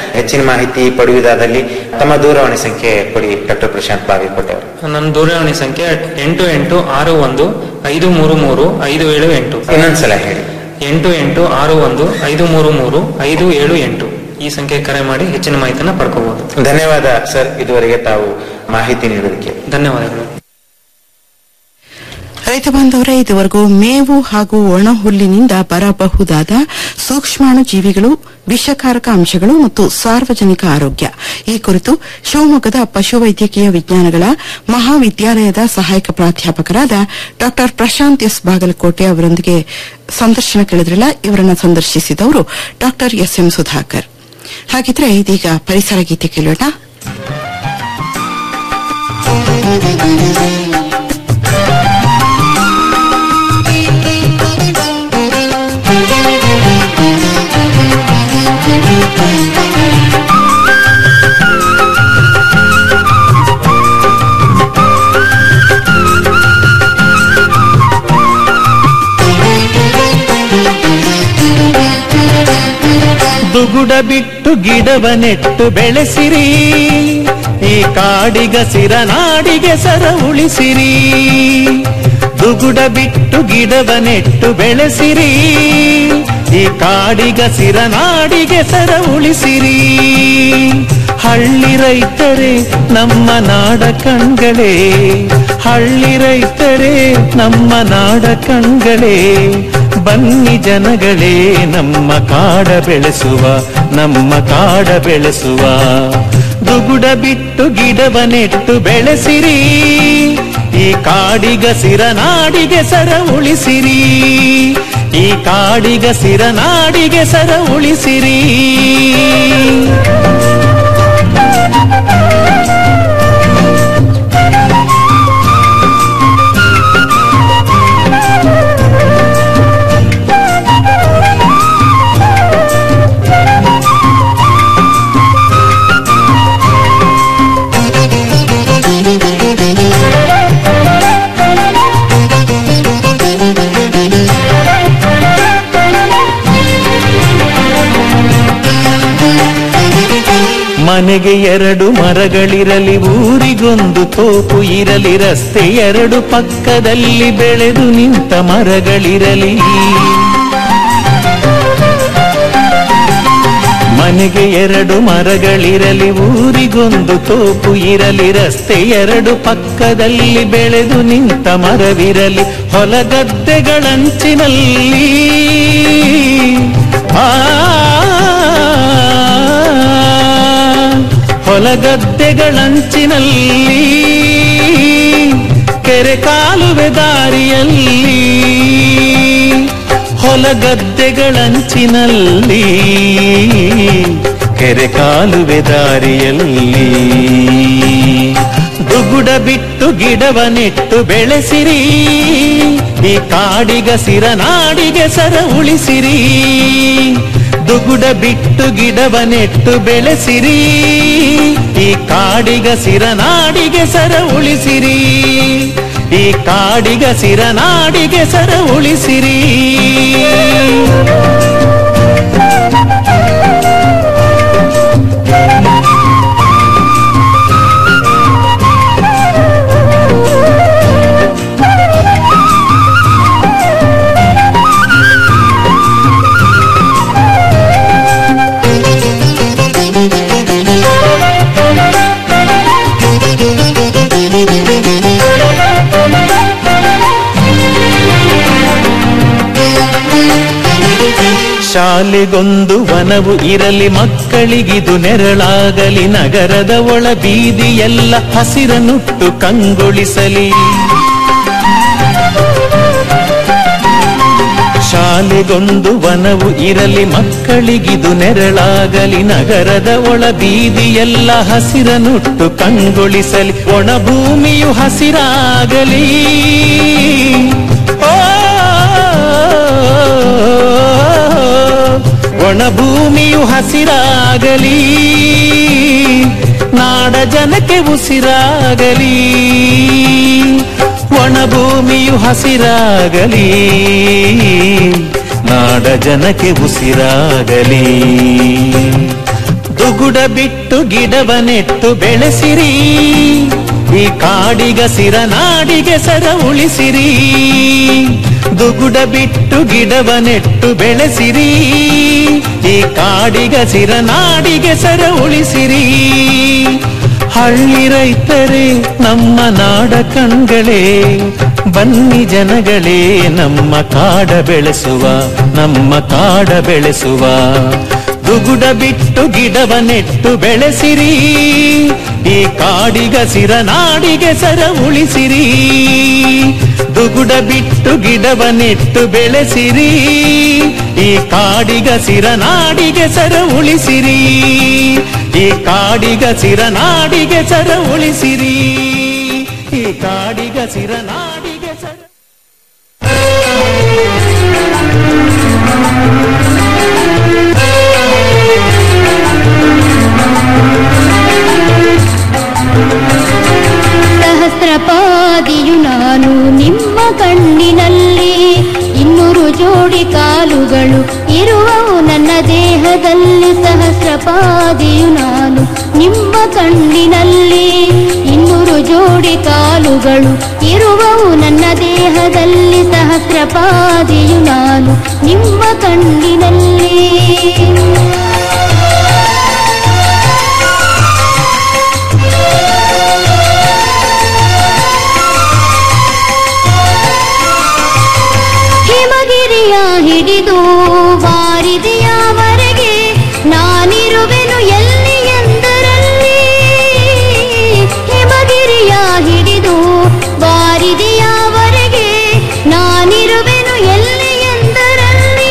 ಹೆಚ್ಚಿನ ಮಾಹಿತಿ ಪಡೆಯುವುದಾದಲ್ಲಿ ತಮ್ಮ ದೂರವಾಣಿ ಸಂಖ್ಯೆ ಕೊಡಿ ಡಾಕ್ಟರ್ ಪ್ರಶಾಂತ್ ಬಾವಿಕೋಟೆ ಅವರು ನನ್ನ ದೂರವಾಣಿ ಸಂಖ್ಯೆ ಎಂಟು ಎಂಟು ಆರು ಒಂದು ಐದು ಮೂರು ಮೂರು ಐದು ಏಳು ಎಂಟು ಇನ್ನೊಂದ್ಸಲ ಹೇಳಿ ಎಂಟು ಎಂಟು ಆರು ಒಂದು ಐದು ಮೂರು ಮೂರು ಐದು ಏಳು ಎಂಟು ಈ ಸಂಖ್ಯೆ ಕರೆ ಮಾಡಿ ಹೆಚ್ಚಿನ ಮಾಹಿತಿನ ಪಡ್ಕೋಬಹುದು ಧನ್ಯವಾದ ಸರ್ ಇದುವರೆಗೆ ತಾವು ಮಾಹಿತಿ ನೀಡೋದಕ್ಕೆ ಧನ್ಯವಾದಗಳು ರೈತ ಬಾಂಧವರೇ ಇದುವರೆಗೂ ಮೇವು ಹಾಗೂ ಒಣ ಹುಲ್ಲಿನಿಂದ ಬರಬಹುದಾದ ಸೂಕ್ಷ್ಮಾಣು ಜೀವಿಗಳು ವಿಷಕಾರಕ ಅಂಶಗಳು ಮತ್ತು ಸಾರ್ವಜನಿಕ ಆರೋಗ್ಯ ಈ ಕುರಿತು ಶಿವಮೊಗ್ಗದ ಪಶುವೈದ್ಯಕೀಯ ವಿಜ್ಞಾನಗಳ ಮಹಾವಿದ್ಯಾಲಯದ ಸಹಾಯಕ ಪ್ರಾಧ್ಯಾಪಕರಾದ ಡಾ ಪ್ರಶಾಂತ್ ಎಸ್ ಬಾಗಲಕೋಟೆ ಅವರೊಂದಿಗೆ ಸಂದರ್ಶನ ಕೇಳಿದ್ರಲ್ಲ ಇವರನ್ನ ಸಂದರ್ಶಿಸಿದವರು ಡಾ ಎಸ್ ಎಂ ಸುಧಾಕರ್ ಹಾಗಿದ್ರೆ ಇದೀಗ ಪರಿಸರ ಗೀತೆ ಕೇಳೋಣ ದುಗುಡ ಬಿಟ್ಟು ಗಿಡವ ನೆಟ್ಟು ಬೆಳೆಸಿರಿ ಈ ಕಾಡಿಗಸಿರ ನಾಡಿಗೆ ಸರ ಉಳಿಸಿರಿ ದುಗುಡ ಬಿಟ್ಟು ಗಿಡವ ನೆಟ್ಟು ಬೆಳೆಸಿರಿ ಈ ಕಾಡಿಗಸಿರ ನಾಡಿಗೆ ಸರ ಉಳಿಸಿರಿ ಹಳ್ಳಿ ರೈತರೇ ನಮ್ಮ ನಾಡ ಕಣ್ಗಳೇ ಹಳ್ಳಿ ರೈತರೇ ನಮ್ಮ ನಾಡ ಕಣ್ಗಳೇ ಬನ್ನಿ ಜನಗಳೇ ನಮ್ಮ ಕಾಡ ಬೆಳೆಸುವ ನಮ್ಮ ಕಾಡ ಬೆಳೆಸುವ ದುಗುಡ ಬಿಟ್ಟು ಗಿಡವ ನೆಟ್ಟು ಬೆಳೆಸಿರಿ ಈ ಕಾಡಿಗಸಿರ ನಾಡಿಗೆ ಸರ ಉಳಿಸಿರಿ ಈ ಕಾಡಿಗಸಿರ ನಾಡಿಗೆ ಸರ ಉಳಿಸಿರಿ ಮನೆಗೆ ಎರಡು ಮರಗಳಿರಲಿ ಊರಿಗೊಂದು ತೋಪು ಇರಲಿ ರಸ್ತೆ ಎರಡು ಪಕ್ಕದಲ್ಲಿ ಬೆಳೆದು ನಿಂತ ಮರಗಳಿರಲಿ ಮನೆಗೆ ಎರಡು ಮರಗಳಿರಲಿ ಊರಿಗೊಂದು ತೋಪು ಇರಲಿ ರಸ್ತೆ ಎರಡು ಪಕ್ಕದಲ್ಲಿ ಬೆಳೆದು ನಿಂತ ಮರವಿರಲಿ ಹೊಲಗದ್ದೆಗಳಂಚಿನಲ್ಲಿ ಆ ಹೊಲಗದ್ದೆಗಳಂಚಿನಲ್ಲಿ ಕೆರೆ ಕಾಲುವೆ ದಾರಿಯಲ್ಲಿ ಹೊಲಗದ್ದೆಗಳಂಚಿನಲ್ಲಿ ಕೆರೆ ಕಾಲುವೆ ದಾರಿಯಲ್ಲಿ ದುಗುಡ ಬಿಟ್ಟು ಗಿಡವ ನೆಟ್ಟು ಬೆಳೆಸಿರಿ ಈ ಕಾಡಿಗಸಿರ ನಾಡಿಗೆ ಸರ ಉಳಿಸಿರಿ ದುಗುಡ ಬಿಟ್ಟು ಗಿಡವ ನೆಟ್ಟು ಬೆಳೆಸಿರಿ ಈ ಕಾಡಿಗಸಿರ ನಾಡಿಗೆ ಸರ ಉಳಿಸಿರಿ ಈ ಕಾಡಿಗಸಿರ ನಾಡಿಗೆ ಸರ ಉಳಿಸಿರಿ ಶಾಲೆಗೊಂದು ವನವು ಇರಲಿ ಮಕ್ಕಳಿಗಿದು ನೆರಳಾಗಲಿ ನಗರದ ಒಳ ಬೀದಿಯೆಲ್ಲ ಹಸಿರನುಟ್ಟು ಕಂಗೊಳಿಸಲಿ ಶಾಲೆಗೊಂದು ವನವು ಇರಲಿ ಮಕ್ಕಳಿಗಿದು ನೆರಳಾಗಲಿ ನಗರದ ಒಳ ಬೀದಿಯೆಲ್ಲ ಹಸಿರನುಟ್ಟು ಕಂಗೊಳಿಸಲಿ ಒಣ ಭೂಮಿಯು ಹಸಿರಾಗಲಿ ಓ ಒಣ ಭೂಮಿಯು ಹಸಿರಾಗಲಿ ನಾಡ ಜನಕ್ಕೆ ಉಸಿರಾಗಲಿ ಒಣ ಭೂಮಿಯು ಹಸಿರಾಗಲಿ ನಾಡ ಜನಕ್ಕೆ ಉಸಿರಾಗಲಿ ದುಗು ದುಗುಡ ಬಿಟ್ಟು ಗಿಡವ ನೆಟ್ಟು ಬೆಳೆಸಿರಿ ಈ ಕಾಡಿಗ ಸಿರ ನಾಡಿಗೆ ಸರ ಉಳಿಸಿರಿ ದುಗುಡ ಬಿಟ್ಟು ಗಿಡವ ನೆಟ್ಟು ಬೆಳೆಸಿರಿ ಈ ಕಾಡಿಗ ಸಿರ ನಾಡಿಗೆ ಸರ ಉಳಿಸಿರಿ ಹಳ್ಳಿ ರೈತರೇ ನಮ್ಮ ನಾಡ ಕಣ್ಗಳೇ ಬನ್ನಿ ಜನಗಳೇ ನಮ್ಮ ಕಾಡ ಬೆಳೆಸುವ ನಮ್ಮ ಕಾಡ ಬೆಳೆಸುವ ದುಗುಡ ಬಿಟ್ಟು ಗಿಡವ ನೆಟ್ಟು ಬೆಳೆಸಿರಿ ಈ ಕಾಡಿಗ ಸಿರ ನಾಡಿಗೆ ಸರ ಉಳಿಸಿರಿ ದುಗುಡ ಬಿಟ್ಟು ಗಿಡವ ನೆಟ್ಟು ಬೆಳೆಸಿರಿ ಈ ಕಾಡಿಗ ಸಿರ ನಾಡಿಗೆ ಸರ ಉಳಿಸಿರಿ ಈ ಕಾಡಿಗ ಸಿರ ನಾಡಿಗೆ ಸರ ಉಳಿಸಿರಿ ಈ ಕಾಡಿಗ ಸಿರ ನಾಡಿಗೆ ಸರ ಸಹಸ್ರಪಾದಿಯು ನಾನು ನಿಮ್ಮ ಕಣ್ಣಿನಲ್ಲಿ ಇನ್ನೂರು ಜೋಡಿ ಕಾಲುಗಳು ಇರುವವು ನನ್ನ ದೇಹದಲ್ಲಿ ಸಹಸ್ರಪಾದಿಯು ನಾನು ನಿಮ್ಮ ಕಣ್ಣಿನಲ್ಲಿ ಇನ್ನೂರು ಜೋಡಿ ಕಾಲುಗಳು ಇರುವವು ನನ್ನ ದೇಹದಲ್ಲಿ ಸಹಸ್ರಪಾದಿಯು ನಾನು ನಿಮ್ಮ ಕಣ್ಣಿನಲ್ಲಿ ಹಿಮಗಿರಿಯ ಹಿಡಿದು ವಾರಿದೆಯವರೆಗೆ ನಾನಿರುವೆನು ಎಲ್ಲಿ ಎಂದರಲ್ಲಿ ಹಿಮಗಿರಿಯ ಹಿಡಿದು ವಾರಿದೆಯವರೆಗೆ ನಾನಿರುವೆನು ಎಲ್ಲಿ ಎಂದರಲ್ಲಿ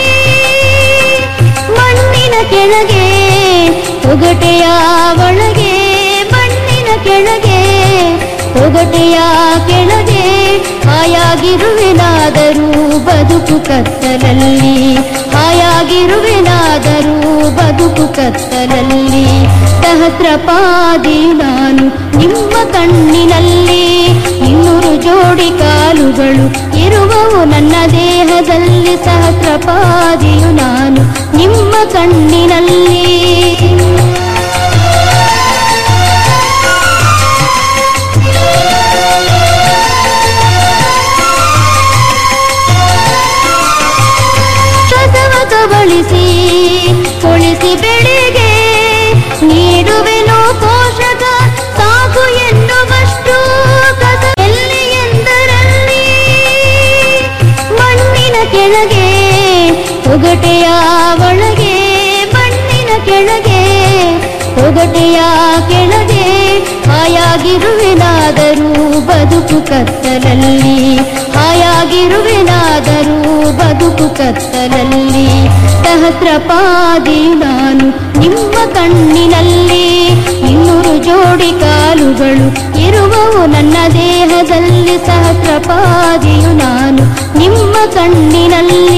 ಮಣ್ಣಿನ ಕೆಳಗೆ ತೊಗಟೆಯ ಒಳಗೆ ಮಣ್ಣಿನ ಕೆಳಗೆ ತೊಗಟೆಯ ಕೆಳಗೆ ಹಾಯಾಗಿರುವೆನಾದರೂ ಬದುಕು ಕತ್ತಲಲ್ಲಿ ಹಾಯಾಗಿರುವೆನಾದರೂ ಬದುಕು ಕತ್ತಲಲ್ಲಿ ಸಹಸ್ರಪಾದಿ ನಾನು ನಿಮ್ಮ ಕಣ್ಣಿನಲ್ಲಿ ಇನ್ನೂರು ಜೋಡಿ ಕಾಲುಗಳು ಇರುವವು ನನ್ನ ದೇಹದಲ್ಲಿ ಸಹಸ್ರಪಾದಿಯು ನಾನು ನಿಮ್ಮ ಕಣ್ಣಿನಲ್ಲಿ ಶ್ವಾಸವ ಕಬಳಿಸಿ ಕೊಳಿಸಿ ಬೆಳೆಗೆ ನೀಡುವೆನು ಪೋಷಕ ಸಾಕು ಎನ್ನುವಷ್ಟು ಕಸ ಎಲ್ಲಿ ಎಂದರಲ್ಲಿ ಮಣ್ಣಿನ ಕೆಳಗೆ ತೊಗಟೆಯ ಒಳಗೆ ಮಣ್ಣಿನ ಕೆಳಗೆ ತೊಗಟೆಯ ಕೆಳಗೆ ಹಾಯಾಗಿರುವೆನಾದರೂ ಬದುಕು ಕತ್ತಲಲ್ಲಿ ಹಾಯಾಗಿರುವೆನಾದರೂ ಬದುಕು ಕತ್ತಲಲ್ಲಿ ಸಹಸ್ರಪಾದಿ ನಾನು ನಿಮ್ಮ ಕಣ್ಣಿನಲ್ಲಿ ಇನ್ನೂರು ಜೋಡಿ ಕಾಲುಗಳು ಇರುವವು ನನ್ನ ದೇಹದಲ್ಲಿ ಸಹಸ್ರಪಾದಿಯು ನಾನು ನಿಮ್ಮ ಕಣ್ಣಿನಲ್ಲಿ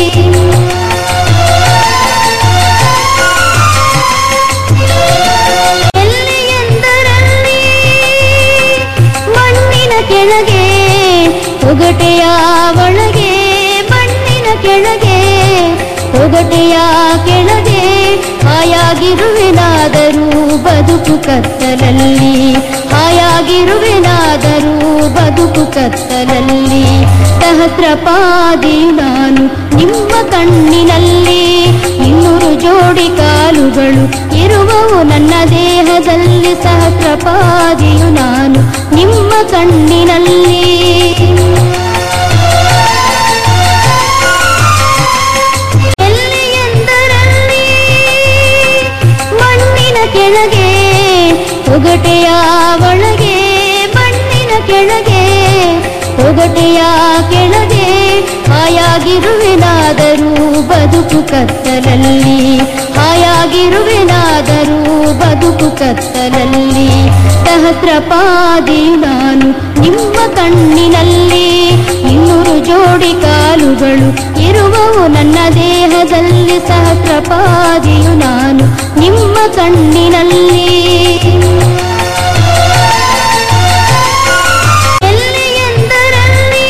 ಎಲ್ಲಿ ಎಂದರಲ್ಲಿ ಮಣ್ಣಿನ ಕೆಳಗೆ ತೊಗಟೆಯ ಒಳಗೆ ಮಣ್ಣಿನ ಕೆಳಗೆ ತೊಗಟೆಯ ಕೆಳಗೆ ಹಾಯಾಗಿರುವೆನಾದರೂ ಬದುಕು ಕತ್ತಲಲ್ಲಿ ಹಾಯಾಗಿರುವೆನಾದರೂ ಬದುಕು ಕತ್ತಲಲ್ಲಿ ಸಹಸ್ರಪಾದಿ ನಾನು ನಿಮ್ಮ ಕಣ್ಣಿನಲ್ಲಿ ಇನ್ನೂರು ಜೋಡಿ ಕಾಲುಗಳು ಇರುವವು ನನ್ನ ದೇಹದಲ್ಲಿ ಸಹಸ್ರಪಾದಿಯು ನಾನು ನಿಮ್ಮ ಕಣ್ಣಿನಲ್ಲಿ ಎಲ್ಲಿ ಎಂದರಲ್ಲಿ ಮಣ್ಣಿನ ಕೆಳಗೆ ತೊಗಟೆಯ ಒಳಗೆ ಮಣ್ಣಿನ ಕೆಳಗೆ ತೊಗಟೆಯ ಕೆಳಗೆ ಹಾಯಾಗಿರುವೆನಾದರೂ ಬದುಕು ಕತ್ತಲಲ್ಲಿ ಹಾಯಾಗಿರುವೆನಾದರೂ ಬದುಕು ಕತ್ತಲಲ್ಲಿ ಸಹಸ್ರಪಾದಿ ನಾನು ನಿಮ್ಮ ಕಣ್ಣಿನಲ್ಲಿ ಇನ್ನೂರು ಜೋಡಿ ಕಾಲುಗಳು ಇರುವವು ನನ್ನ ದೇಹದಲ್ಲಿ ಸಹಸ್ರಪಾದಿಯು ನಾನು ನಿಮ್ಮ ಕಣ್ಣಿನಲ್ಲಿ ಎಲ್ಲಿ ಎಂದರಲ್ಲಿ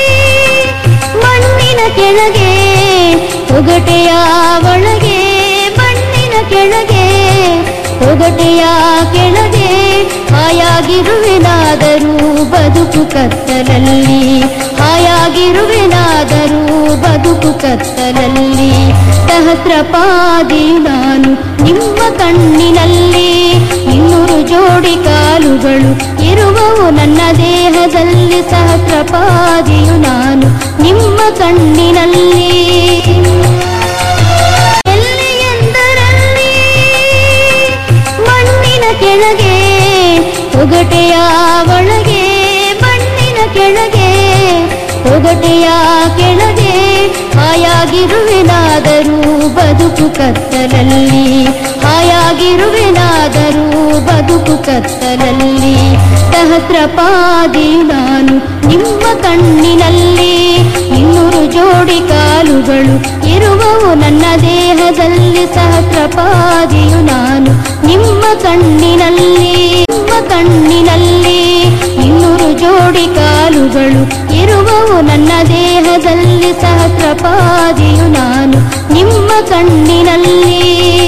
ಮಣ್ಣಿನ ಕೆಳಗೆ ತೊಗಟೆಯ ಒಳಗೆ ಮಣ್ಣಿನ ಕೆಳಗೆ ಹೊಗಟೆಯ ಕೆಳಗೆ ಹಾಯಾಗಿರುವೆನಾದರೂ ಬದುಕು ಕತ್ತಲಲ್ಲಿ ಹಾಯಾಗಿರುವೆನಾದರೂ ಬದುಕು ಕತ್ತಲಲ್ಲಿ ಸಹಸ್ರಪಾದಿ ನಾನು ನಿಮ್ಮ ಕಣ್ಣಿನಲ್ಲಿ ಇನ್ನೂರು ಜೋಡಿ ಕಾಲುಗಳು ಇರುವವು ನನ್ನ ದೇಹದಲ್ಲಿ ಸಹಸ್ರಪಾದಿಯು ನಾನು ನಿಮ್ಮ ಕಣ್ಣಿನಲ್ಲಿ ಎಲ್ಲಿ ಎಂದರಲ್ಲಿ ಮಣ್ಣಿನ ಕೆಳಗೆ ಹೊಗಟೆಯ ಒಳಗೆ ಮಣ್ಣಿನ ಕೆಳಗೆ ಹೊಗಟೆಯ ಕೆಳಗೆ ಹಾಯಾಗಿರುವೆನಾದರೂ ಬದುಕು ಕತ್ತಲಲ್ಲಿ ಹಾಯಾಗಿರುವೆನಾದರೂ ಬದುಕು ಕತ್ತಲಲ್ಲಿ ಸಹಸ್ರಪಾದಿ ನಾನು ನಿಮ್ಮ ಕಣ್ಣಿನಲ್ಲಿ ಇನ್ನೂರು ಜೋಡಿ ಕಾಲುಗಳು ಇರುವವು ನನ್ನ ದೇಹದಲ್ಲಿ ಸಹಸ್ರಪಾದಿಯು ನಾನು ನಿಮ್ಮ ಕಣ್ಣಿನಲ್ಲಿ ನಿಮ್ಮ ಕಣ್ಣಿನಲ್ಲಿ ಇನ್ನೂರು ಜೋಡಿ ಕಾಲುಗಳು ಇರುವವು ನನ್ನ ದೇಹದಲ್ಲಿ ಸಹಸ್ರಪಾದಿಯು ನಾನು ನಿಮ್ಮ ಕಣ್ಣಿನಲ್ಲಿ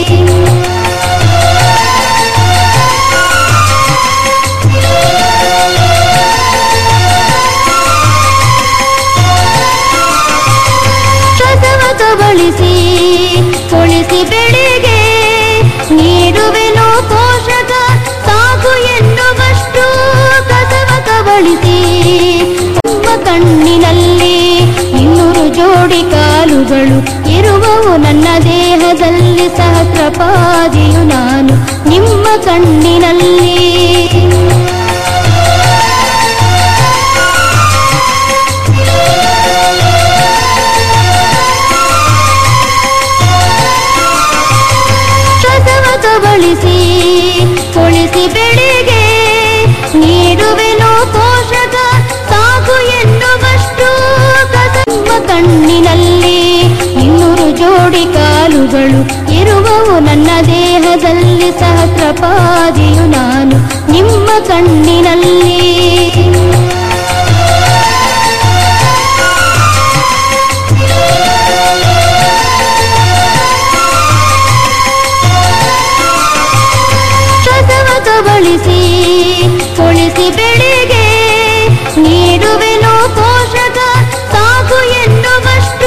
ಶ್ವಾಸವ ಕಬಳಿಸಿ ಕೊಳಿಸಿ ಬೆಳೆಗೆ ನೀಡುವೆನೋ ಪೋಷಕ ಸಾಕು ಎನ್ನುವಷ್ಟು ಕಸವ ಕಬಳಿಸಿ ನಿಮ್ಮ ಕಣ್ಣಿನಲ್ಲಿ ಇನ್ನೂರು ಜೋಡಿ ಕಾಲುಗಳು ಇರುವವು ನನ್ನ ದೇಹದಲ್ಲಿ ಸಹಸ್ರಪಾದಿಯು ನಾನು ನಿಮ್ಮ ಕಣ್ಣಿನಲ್ಲಿ ಶ್ವಾಸವ ಕಬಳಿಸಿ ಕೊಳಿಸಿ ಬೆಳೆಗೆ ನೀಡುವೆನೋ ಪೋಷಕ ಸಾಕು ಎನ್ನುವಷ್ಟು ಕಸಮ್ಮ ಕಣ್ಣಿನಲ್ಲಿ ಇನ್ನೂರು ಜೋಡಿ ಕಾಲುಗಳು ಇರುವವು ನನ್ನ ದೇಹದಲ್ಲಿ ಸಹಸ್ರಪಾದಿಯು ನಾನು ನಿಮ್ಮ ಕಣ್ಣಿನಲ್ಲಿ ಶ್ವಾಸವ ಕಬಳಿಸಿ